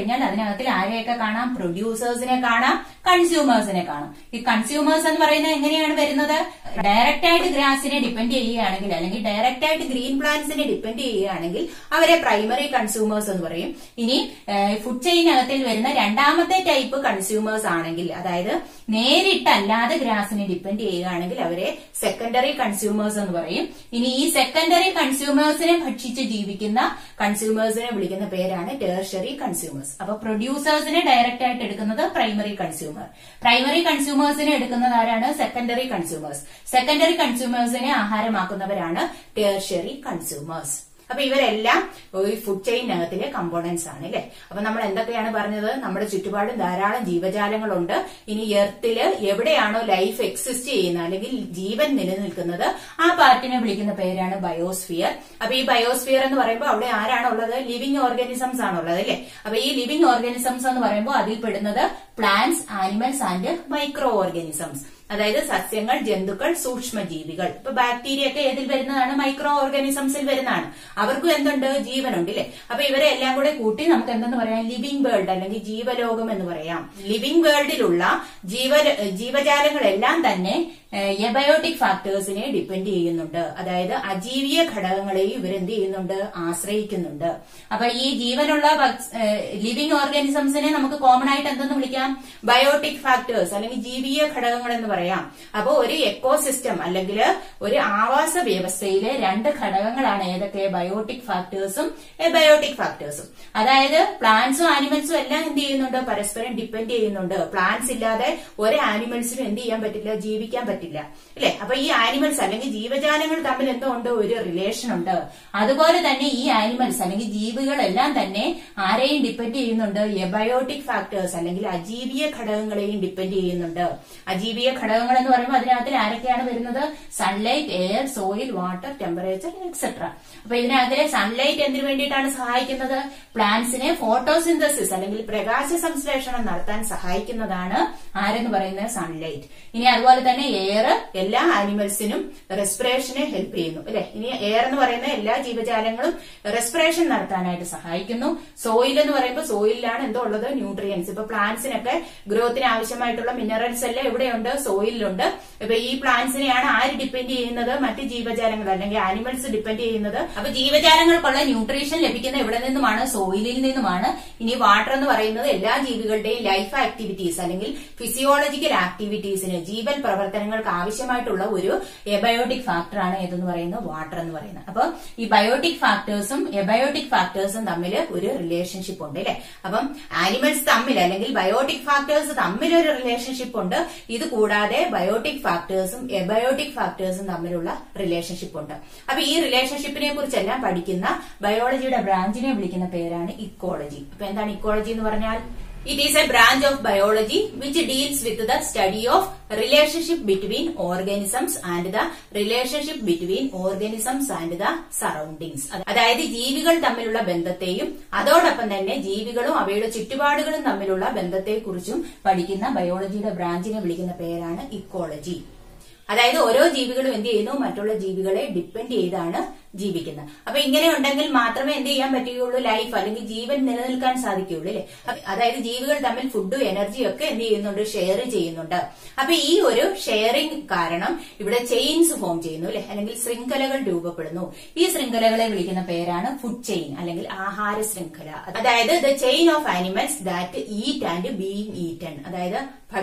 കഴിഞ്ഞാൽ അതിനകത്തിൽ ആരെയൊക്കെ കാണാം പ്രൊഡ്യൂസേഴ്സിനെ കാണാം കൺസ്യൂമേഴ്സിനെ കാണാം ഈ കൺസ്യൂമേഴ്സ് എന്ന് പറയുന്നത് എങ്ങനെയാണ് വരുന്നത് ഡയറക്റ്റ് ആയിട്ട് ഗ്രാസിനെ ഡിപ്പെൻഡ് ചെയ്യുകയാണെങ്കിൽ അല്ലെങ്കിൽ ഡയറക്റ്റ് ആയിട്ട് ഗ്രീൻ പ്ലാന്റ്സിനെ ഡിപ്പെൻഡ് ചെയ്യുകയാണെങ്കിൽ അവരെ പ്രൈമറി കൺസ്യൂമേഴ്സ് എന്ന് പറയും ഇനി ഫുഡ് ചെയിനകത്തിൽ വരുന്ന രണ്ടാമത്തെ ടൈപ്പ് കൺസ്യൂമേഴ്സ് ആണെങ്കിൽ അതായത് നേരിട്ടല്ലാതെ ഗ്രാസിനെ ഡിപ്പെൻഡ് ചെയ്യുകയാണെങ്കിൽ അവരെ സെക്കൻഡറി കൺസ്യൂമേഴ്സ് എന്ന് പറയും ഇനി ഈ സെക്കൻഡറി കൺസ്യൂമേഴ്സിനെ ഭക്ഷിച്ച് ജീവിക്കുന്ന കൺസ്യൂമേഴ്സിനെ വിളിക്കുന്ന പേരാണ് ടേർഷറി കൺസ്യൂമേഴ്സ് അപ്പൊ പ്രൊഡ്യൂസേഴ്സിനെ ഡയറക്റ്റ് ആയിട്ട് എടുക്കുന്നത് പ്രൈമറി കൺസ്യൂമർ പ്രൈമറി കൺസ്യൂമേഴ്സിനെ എടുക്കുന്നത് ആരാണ് സെക്കൻഡറി കൺസ്യൂമേഴ്സ് സെക്കൻഡറി കൺസ്യൂമേഴ്സിനെ ആഹാരമാക്കുന്നവരാണ് ടേർഷറി കൺസ്യൂമേഴ്സ് അപ്പൊ ഇവരെല്ലാം ഈ ഫുഡ് ചെയിനകത്തിലെ കമ്പോണൻസ് ആണ് അല്ലെ അപ്പൊ നമ്മൾ എന്തൊക്കെയാണ് പറഞ്ഞത് നമ്മുടെ ചുറ്റുപാടും ധാരാളം ജീവജാലങ്ങളുണ്ട് ഇനി എർത്തില് എവിടെയാണോ ലൈഫ് എക്സിസ്റ്റ് ചെയ്യുന്നത് അല്ലെങ്കിൽ ജീവൻ നിലനിൽക്കുന്നത് ആ പാർട്ടിനെ വിളിക്കുന്ന പേരാണ് ബയോസ്ഫിയർ അപ്പൊ ഈ ബയോസ്ഫിയർ എന്ന് പറയുമ്പോൾ അവിടെ ആരാണുള്ളത് ലിവിങ് ഓർഗാനിസംസ് ആണുള്ളത് അല്ലെ അപ്പൊ ഈ ലിവിങ് ഓർഗാനിസംസ് എന്ന് പറയുമ്പോൾ അതിൽ പെടുന്നത് plants animals and micro organisms അതായത് സസ്യങ്ങൾ ജന്തുക്കൾ സൂക്ഷ്മജീവികൾ ഇപ്പൊ ബാക്ടീരിയ ഒക്കെ ഏതിൽ വരുന്നതാണ് മൈക്രോ ഓർഗാനിസംസിൽ വരുന്നതാണ് അവർക്കും എന്തുണ്ട് ജീവനുണ്ട് ഇല്ലേ അപ്പൊ ഇവരെ എല്ലാം കൂടെ കൂട്ടി നമുക്ക് എന്തെന്ന് പറയാം ലിവിംഗ് വേൾഡ് അല്ലെങ്കിൽ ജീവലോകം എന്ന് പറയാം ലിവിംഗ് വേൾഡിലുള്ള ജീവ ജീവജാലങ്ങളെല്ലാം തന്നെ എബയോട്ടിക് ഫാക്ടേഴ്സിനെ ഡിപ്പെൻഡ് ചെയ്യുന്നുണ്ട് അതായത് അജീവീയ ഘടകങ്ങളെയും ഇവരെന്ത് ചെയ്യുന്നുണ്ട് ആശ്രയിക്കുന്നുണ്ട് അപ്പൊ ഈ ജീവനുള്ള ലിവിംഗ് ഓർഗാനിസംസിനെ നമുക്ക് കോമൺ ആയിട്ട് എന്തെന്ന് വിളിക്കാം ബയോട്ടിക് ഫാക്ടേഴ്സ് അല്ലെങ്കിൽ ജീവീയ ഘടകങ്ങൾ എന്ന് പറയാം അപ്പൊ ഒരു എക്കോസിസ്റ്റം അല്ലെങ്കിൽ ഒരു ആവാസ വ്യവസ്ഥയിലെ രണ്ട് ഘടകങ്ങളാണ് ഏതൊക്കെ ബയോട്ടിക് ഫാക്ടേഴ്സും എബയോട്ടിക് ഫാക്ടേഴ്സും അതായത് പ്ലാന്റ്സും ആനിമൽസും എല്ലാം എന്ത് ചെയ്യുന്നുണ്ട് പരസ്പരം ഡിപ്പെൻഡ് ചെയ്യുന്നുണ്ട് പ്ലാന്റ്സ് ഇല്ലാതെ ഒരു ആനിമൽസിനും എന്ത് ചെയ്യാൻ പറ്റില്ല ജീവിക്കാൻ പറ്റില്ല അല്ലെ അപ്പൊ ഈ ആനിമൽസ് അല്ലെങ്കിൽ ജീവജാലങ്ങൾ തമ്മിൽ എന്തോ ഉണ്ട് ഒരു റിലേഷൻ ഉണ്ട് അതുപോലെ തന്നെ ഈ ആനിമൽസ് അല്ലെങ്കിൽ ജീവികളെല്ലാം തന്നെ ആരെയും ഡിപ്പെൻഡ് ചെയ്യുന്നുണ്ട് എബയോട്ടിക് ഫാക്ടേഴ്സ് അല്ലെങ്കിൽ അജീവീയ ഘടകങ്ങളെയും ഡിപ്പെൻഡ് ചെയ്യുന്നുണ്ട് അജീവീയ ഘടകങ്ങൾ എന്ന് പറയുമ്പോൾ അതിനകത്തിൽ ആരൊക്കെയാണ് വരുന്നത് sunlight air soil water temperature etcetera അപ്പൊ ഇതിനകത്തിലെ സൺലൈറ്റ് എന്തിനു വേണ്ടിയിട്ടാണ് സഹായിക്കുന്നത് പ്ലാന്റ്സിനെ ഫോട്ടോസിന്തസിസ് അല്ലെങ്കിൽ പ്രകാശ സംശ്ലേഷണം നടത്താൻ സഹായിക്കുന്നതാണ് ആരെന്ന് പറയുന്നത് സൺലൈറ്റ് ഇനി അതുപോലെ തന്നെ എയർ എല്ലാ ആനിമൽസിനും റെസ്പിറേഷനെ ഹെൽപ്പ് ചെയ്യുന്നു അല്ലെ ഇനി എയർ എന്ന് പറയുന്ന എല്ലാ ജീവജാലങ്ങളും റെസ്പിറേഷൻ നടത്താനായിട്ട് സഹായിക്കുന്നു സോയിൽ എന്ന് പറയുമ്പോൾ സോയിലാണ് എന്തോ ഉള്ളത് ന്യൂട്രിയൻസ് ഇപ്പൊ പ്ലാന്റ്സിനൊക്കെ ഗ്രോത്തിന് ആവശ്യമായിട്ടുള്ള മിനറൽസ് എല്ലാം എവിടെയുണ്ട് സോയിലുണ്ട് ഇപ്പൊ ഈ പ്ലാന്റ്സിനെയാണ് ആര് ഡിപ്പെൻഡ് ചെയ്യുന്നത് മറ്റ് ജീവജാലങ്ങൾ അല്ലെങ്കിൽ ആനിമൽസ് ഡിപ്പെൻഡ് ചെയ്യുന്നത് അപ്പൊ ജീവജാലങ്ങൾക്കുള്ള ന്യൂട്രീഷൻ ലഭിക്കുന്ന എവിടെ നിന്നുമാണ് സോയിലിൽ നിന്നുമാണ് ഇനി വാട്ടർ എന്ന് പറയുന്നത് എല്ലാ ജീവികളുടെയും ലൈഫ് ആക്ടിവിറ്റീസ് അല്ലെങ്കിൽ ഫിസിയോളജിക്കൽ ആക്ടിവിറ്റീസിന് ജീവൻ പ്രവർത്തനങ്ങൾക്ക് ആവശ്യമായിട്ടുള്ള ഒരു എബയോട്ടിക് ഫാക്ടറാണ് ഏതെന്ന് പറയുന്നത് വാട്ടർ എന്ന് പറയുന്നത് അപ്പൊ ഈ ബയോട്ടിക് ഫാക്ടേഴ്സും എബയോട്ടിക് ഫാക്ടേഴ്സും തമ്മിൽ ഒരു റിലേഷൻഷിപ്പ് ഉണ്ട് അല്ലെ അപ്പം ആനിമൽസ് തമ്മിൽ അല്ലെങ്കിൽ ബയോട്ടിക് ഫാക്ടേഴ്സ് തമ്മിൽ ഒരു റിലേഷൻഷിപ്പ് ഉണ്ട് ഇത് കൂടാതെ ബയോട്ടിക് ഫാക്ടേഴ്സും എബയോട്ടിക് ഫാക്ടേഴ്സും തമ്മിലുള്ള റിലേഷൻഷിപ്പ് ഉണ്ട് അപ്പൊ ഈ റിലേഷൻഷിപ്പിനെ കുറിച്ചെല്ലാം പഠിക്കുന്ന ബയോളജിയുടെ ബ്രാഞ്ചിനെ വിളിക്കുന്ന പേരാണ് ഇക്കോളജി അപ്പൊ എന്താണ് ഇക്കോളജി എന്ന് പറഞ്ഞാൽ It is a branch of biology which deals with the study of relationship between organisms and the relationship between organisms and the surroundings. അതായത് ജീവികൾ തമ്മിലുള്ള ബന്ധത്തെയും അതോടൊപ്പം തന്നെ ജീവികളും അവയുടെ ചുറ്റുപാടുകളും തമ്മിലുള്ള ബന്ധത്തെക്കുറിച്ചും പഠിക്കുന്ന ബയോളജിയുടെ ബ്രാഞ്ചിനെ വിളിക്കുന്ന പേരാണ് ഇക്കോളജി അതായത് ഓരോ ജീവികളും എന്ത് ചെയ്യുന്നു മറ്റുള്ള ജീവികളെ ഡിപ്പെൻഡ് ചെയ്താണ് ജീവിക്കുന്നത് അപ്പൊ ഇങ്ങനെ ഉണ്ടെങ്കിൽ മാത്രമേ എന്ത് ചെയ്യാൻ പറ്റുകയുള്ളൂ ലൈഫ് അല്ലെങ്കിൽ ജീവൻ നിലനിൽക്കാൻ സാധിക്കുകയുള്ളൂ അല്ലെ അതായത് ജീവികൾ തമ്മിൽ ഫുഡും എനർജിയും ഒക്കെ എന്ത് ചെയ്യുന്നുണ്ട് ഷെയർ ചെയ്യുന്നുണ്ട് അപ്പൊ ഈ ഒരു ഷെയറിംഗ് കാരണം ഇവിടെ ചെയിൻസ് ഫോം ചെയ്യുന്നു അല്ലെ അല്ലെങ്കിൽ ശൃംഖലകൾ രൂപപ്പെടുന്നു ഈ ശൃംഖലകളെ വിളിക്കുന്ന പേരാണ് ഫുഡ് ചെയിൻ അല്ലെങ്കിൽ ആഹാര ശൃംഖല അതായത് the chain of animals that eat and being eaten അതായത്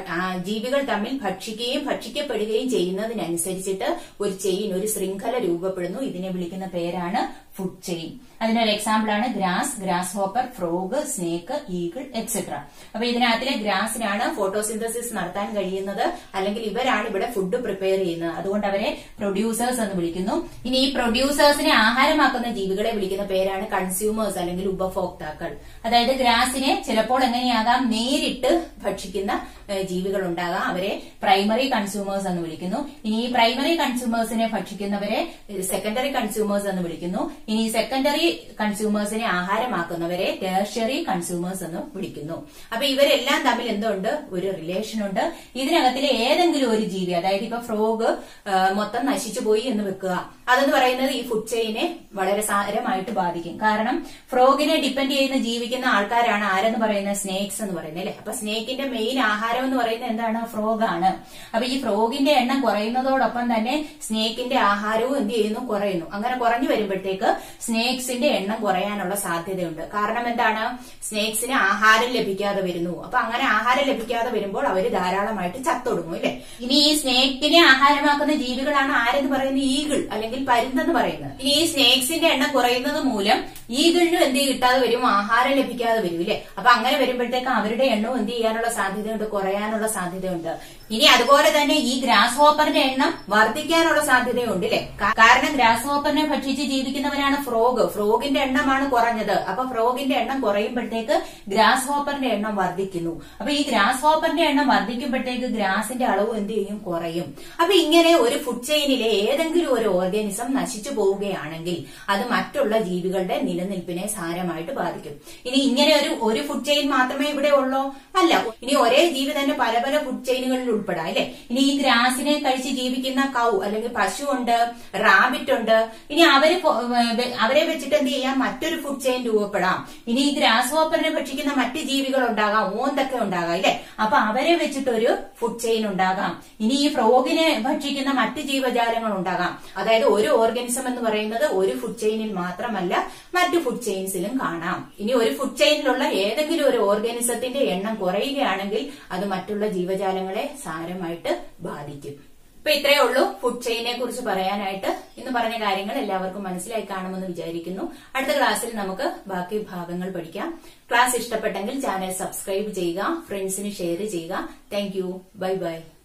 ജീവികൾ തമ്മിൽ ഭക്ഷിക്കുകയും ഭക്ഷിക്കപ്പെടുകയും ചെയ്യുന്നതിനനുസരിച്ചിട്ട് ഒരു ചെയിൻ ഒരു ശൃംഖല രൂപപ്പെടുന്നു ഇതിനെ വിളിക്കുന്ന പേരാണ് ഫുഡ് ചെയിൻ അതിനൊരു എക്സാമ്പിൾ ആണ് grass grasshopper frog snake eagle etcetera അപ്പൊ ഇതിനകത്തിലെ ഗ്രാസിനാണ് ഫോട്ടോസിന്തസിസ് നടത്താൻ കഴിയുന്നത് അല്ലെങ്കിൽ ഇവരാണ് ഇവിടെ ഫുഡ് പ്രിപ്പയർ ചെയ്യുന്നത് അതുകൊണ്ട് അവരെ പ്രൊഡ്യൂസേഴ്സ് എന്ന് വിളിക്കുന്നു ഇനി ഈ പ്രൊഡ്യൂസേഴ്സിനെ ആഹാരമാക്കുന്ന ജീവികളെ വിളിക്കുന്ന പേരാണ് കൺസ്യൂമേഴ്സ് അല്ലെങ്കിൽ ഉപഭോക്താക്കൾ അതായത് ഗ്രാസിനെ ചിലപ്പോൾ എങ്ങനെയാകാം നേരിട്ട് ഭക്ഷിക്കുന്ന ജീവികൾ ഉണ്ടാകാം അവരെ പ്രൈമറി കൺസ്യൂമേഴ്സ് എന്ന് വിളിക്കുന്നു ഇനി ഈ പ്രൈമറി കൺസ്യൂമേഴ്സിനെ ഭക്ഷിക്കുന്നവരെ സെക്കൻഡറി കൺസ്യൂമേഴ്സ് എന്ന് വിളിക്കുന്നു ഇനി സെക്കൻഡറി കൺസ്യൂമേഴ്സിനെ ആഹാരമാക്കുന്നവരെ ടേർഷ്യറി കൺസ്യൂമേഴ്സ് എന്ന് വിളിക്കുന്നു അപ്പൊ ഇവരെല്ലാം തമ്മിൽ എന്തുണ്ട് ഒരു റിലേഷൻ ഉണ്ട് ഇതിനകത്തിലെ ഏതെങ്കിലും ഒരു ജീവി അതായത് ഇപ്പൊ ഫ്രോഗ് മൊത്തം നശിച്ചു പോയി എന്ന് വെക്കുക അതെന്ന് പറയുന്നത് ഈ ഫുഡ് ചെയിനെ വളരെ സാരമായിട്ട് ബാധിക്കും കാരണം ഫ്രോഗിനെ ഡിപ്പെൻഡ് ചെയ്യുന്ന ജീവിക്കുന്ന ആൾക്കാരാണ് ആരെന്ന് പറയുന്നത് സ്നേക്സ് എന്ന് പറയുന്നത് അല്ലെ അപ്പൊ സ്നേക്കിന്റെ മെയിൻ ആഹാരം എന്ന് പറയുന്നത് എന്താണ് ഫ്രോഗ് ആണ് അപ്പൊ ഈ ഫ്രോഗിന്റെ എണ്ണം കുറയുന്നതോടൊപ്പം തന്നെ സ്നേക്കിന്റെ ആഹാരവും എന്ത് ചെയ്യുന്നു കുറയുന്നു അങ്ങനെ കുറഞ്ഞു വരുമ്പോഴത്തേക്ക് സ്നേക്സിന്റെ എണ്ണം കുറയാനുള്ള സാധ്യതയുണ്ട് കാരണം എന്താണ് സ്നേക്സിന് ആഹാരം ലഭിക്കാതെ വരുന്നു അപ്പൊ അങ്ങനെ ആഹാരം ലഭിക്കാതെ വരുമ്പോൾ അവര് ധാരാളമായിട്ട് ചത്തൊടുങ്ങും അല്ലെ ഇനി ഈ സ്നേക്കിനെ ആഹാരമാക്കുന്ന ജീവികളാണ് ആരെന്ന് പറയുന്നത് ഈഗിൾ അല്ലെങ്കിൽ പരുന്തെന്ന് പറയുന്നത് ഇനി ഈ സ്നേക്സിന്റെ എണ്ണം കുറയുന്നത് മൂലം ഈഗിളിനും എന്ത് കിട്ടാതെ വരും ആഹാരം ലഭിക്കാതെ വരും ഇല്ലേ അപ്പൊ അങ്ങനെ വരുമ്പോഴത്തേക്ക് അവരുടെ എണ്ണവും എന്ത് ചെയ്യാനുള്ള സാധ്യതയുണ്ട് കുറയാനുള്ള സാധ്യതയുണ്ട് ഇനി അതുപോലെ തന്നെ ഈ ഗ്രാസ് ഹോപ്പറിന്റെ എണ്ണം വർദ്ധിക്കാനുള്ള സാധ്യതയുണ്ട് അല്ലെ കാരണം ഗ്രാസ് ഹോപ്പറിനെ ഭക്ഷിച്ച് ജീവിക്കുന്നവരാണ് ഫ്രോഗ് ഫ്രോഗിന്റെ എണ്ണമാണ് കുറഞ്ഞത് അപ്പൊ ഫ്രോഗിന്റെ എണ്ണം കുറയുമ്പോഴത്തേക്ക് ഗ്രാസ് ഹോപ്പറിന്റെ എണ്ണം വർദ്ധിക്കുന്നു അപ്പൊ ഈ ഗ്രാസ് ഹോപ്പറിന്റെ എണ്ണം വർദ്ധിക്കുമ്പോഴത്തേക്ക് ഗ്രാസിന്റെ അളവ് എന്ത് ചെയ്യും കുറയും അപ്പൊ ഇങ്ങനെ ഒരു ഫുഡ് ചെയിനിലെ ഏതെങ്കിലും ഒരു ഓർഗാനിസം നശിച്ചു പോവുകയാണെങ്കിൽ അത് മറ്റുള്ള ജീവികളുടെ നിലനിൽപ്പിനെ സാരമായിട്ട് ബാധിക്കും ഇനി ഇങ്ങനെ ഒരു ഒരു ഫുഡ് ചെയിൻ മാത്രമേ ഇവിടെ ഉള്ളൂ അല്ല ഇനി ഒരേ ജീവി തന്നെ പല പല ഫുഡ് ചെയിനുകളിൽ ഉൾപ്പെടാം അല്ലെ ഇനി ഈ ഗ്രാസിനെ കഴിച്ച് ജീവിക്കുന്ന കൗ അല്ലെങ്കിൽ പശു ഉണ്ട് റാബിറ്റ് ഉണ്ട് ഇനി അവര് പൊ- വെ- അവരെ വെച്ചിട്ട് എന്ത് ചെയ്യാം മറ്റൊരു ഫുഡ് ചെയിൻ രൂപപ്പെടാം ഇനി ഈ ഗ്രാസ് ഹോപ്പറിനെ ഭക്ഷിക്കുന്ന മറ്റ് ജീവികൾ ഉണ്ടാകാം ഓന്തൊക്കെ ഉണ്ടാകാം ഇല്ലേ അപ്പൊ അവരെ വെച്ചിട്ടൊരു ഫുഡ് ചെയിൻ ഉണ്ടാകാം ഇനി ഈ ഫ്രോഗിനെ ഭക്ഷിക്കുന്ന മറ്റ് ജീവജാലങ്ങൾ ഉണ്ടാകാം അതായത് ഒരു ഓർഗാനിസം എന്ന് പറയുന്നത് ഒരു ഫുഡ് ചെയിനിൽ മാത്രമല്ല മറ്റു ഫുഡ് ചെയിൻസിലും കാണാം ഇനി ഒരു ഫുഡ് ചെയിനിലുള്ള ഏതെങ്കിലും ഒരു ഓർഗാനിസത്തിന്റെ എണ്ണം കുറയുകയാണെങ്കിൽ അത് മറ്റുള്ള ജീവജാലങ്ങളെ സാരമായിട്ട് ബാധിക്കും ഇപ്പൊ ഇത്രയേ ഉള്ളൂ ഫുഡ് ചെയിനെ കുറിച്ച് പറയാനായിട്ട് ഇന്ന് പറഞ്ഞ കാര്യങ്ങൾ എല്ലാവർക്കും മനസ്സിലായി കാണുമെന്ന് വിചാരിക്കുന്നു അടുത്ത ക്ലാസ്സിൽ നമുക്ക് ബാക്കി ഭാഗങ്ങൾ പഠിക്കാം ക്ലാസ് ഇഷ്ടപ്പെട്ടെങ്കിൽ ചാനൽ സബ്സ്ക്രൈബ് ചെയ്യുക ഫ്രണ്ട്സിന് ഷെയർ ചെയ്യുക താങ്ക് യു ബൈ ബൈ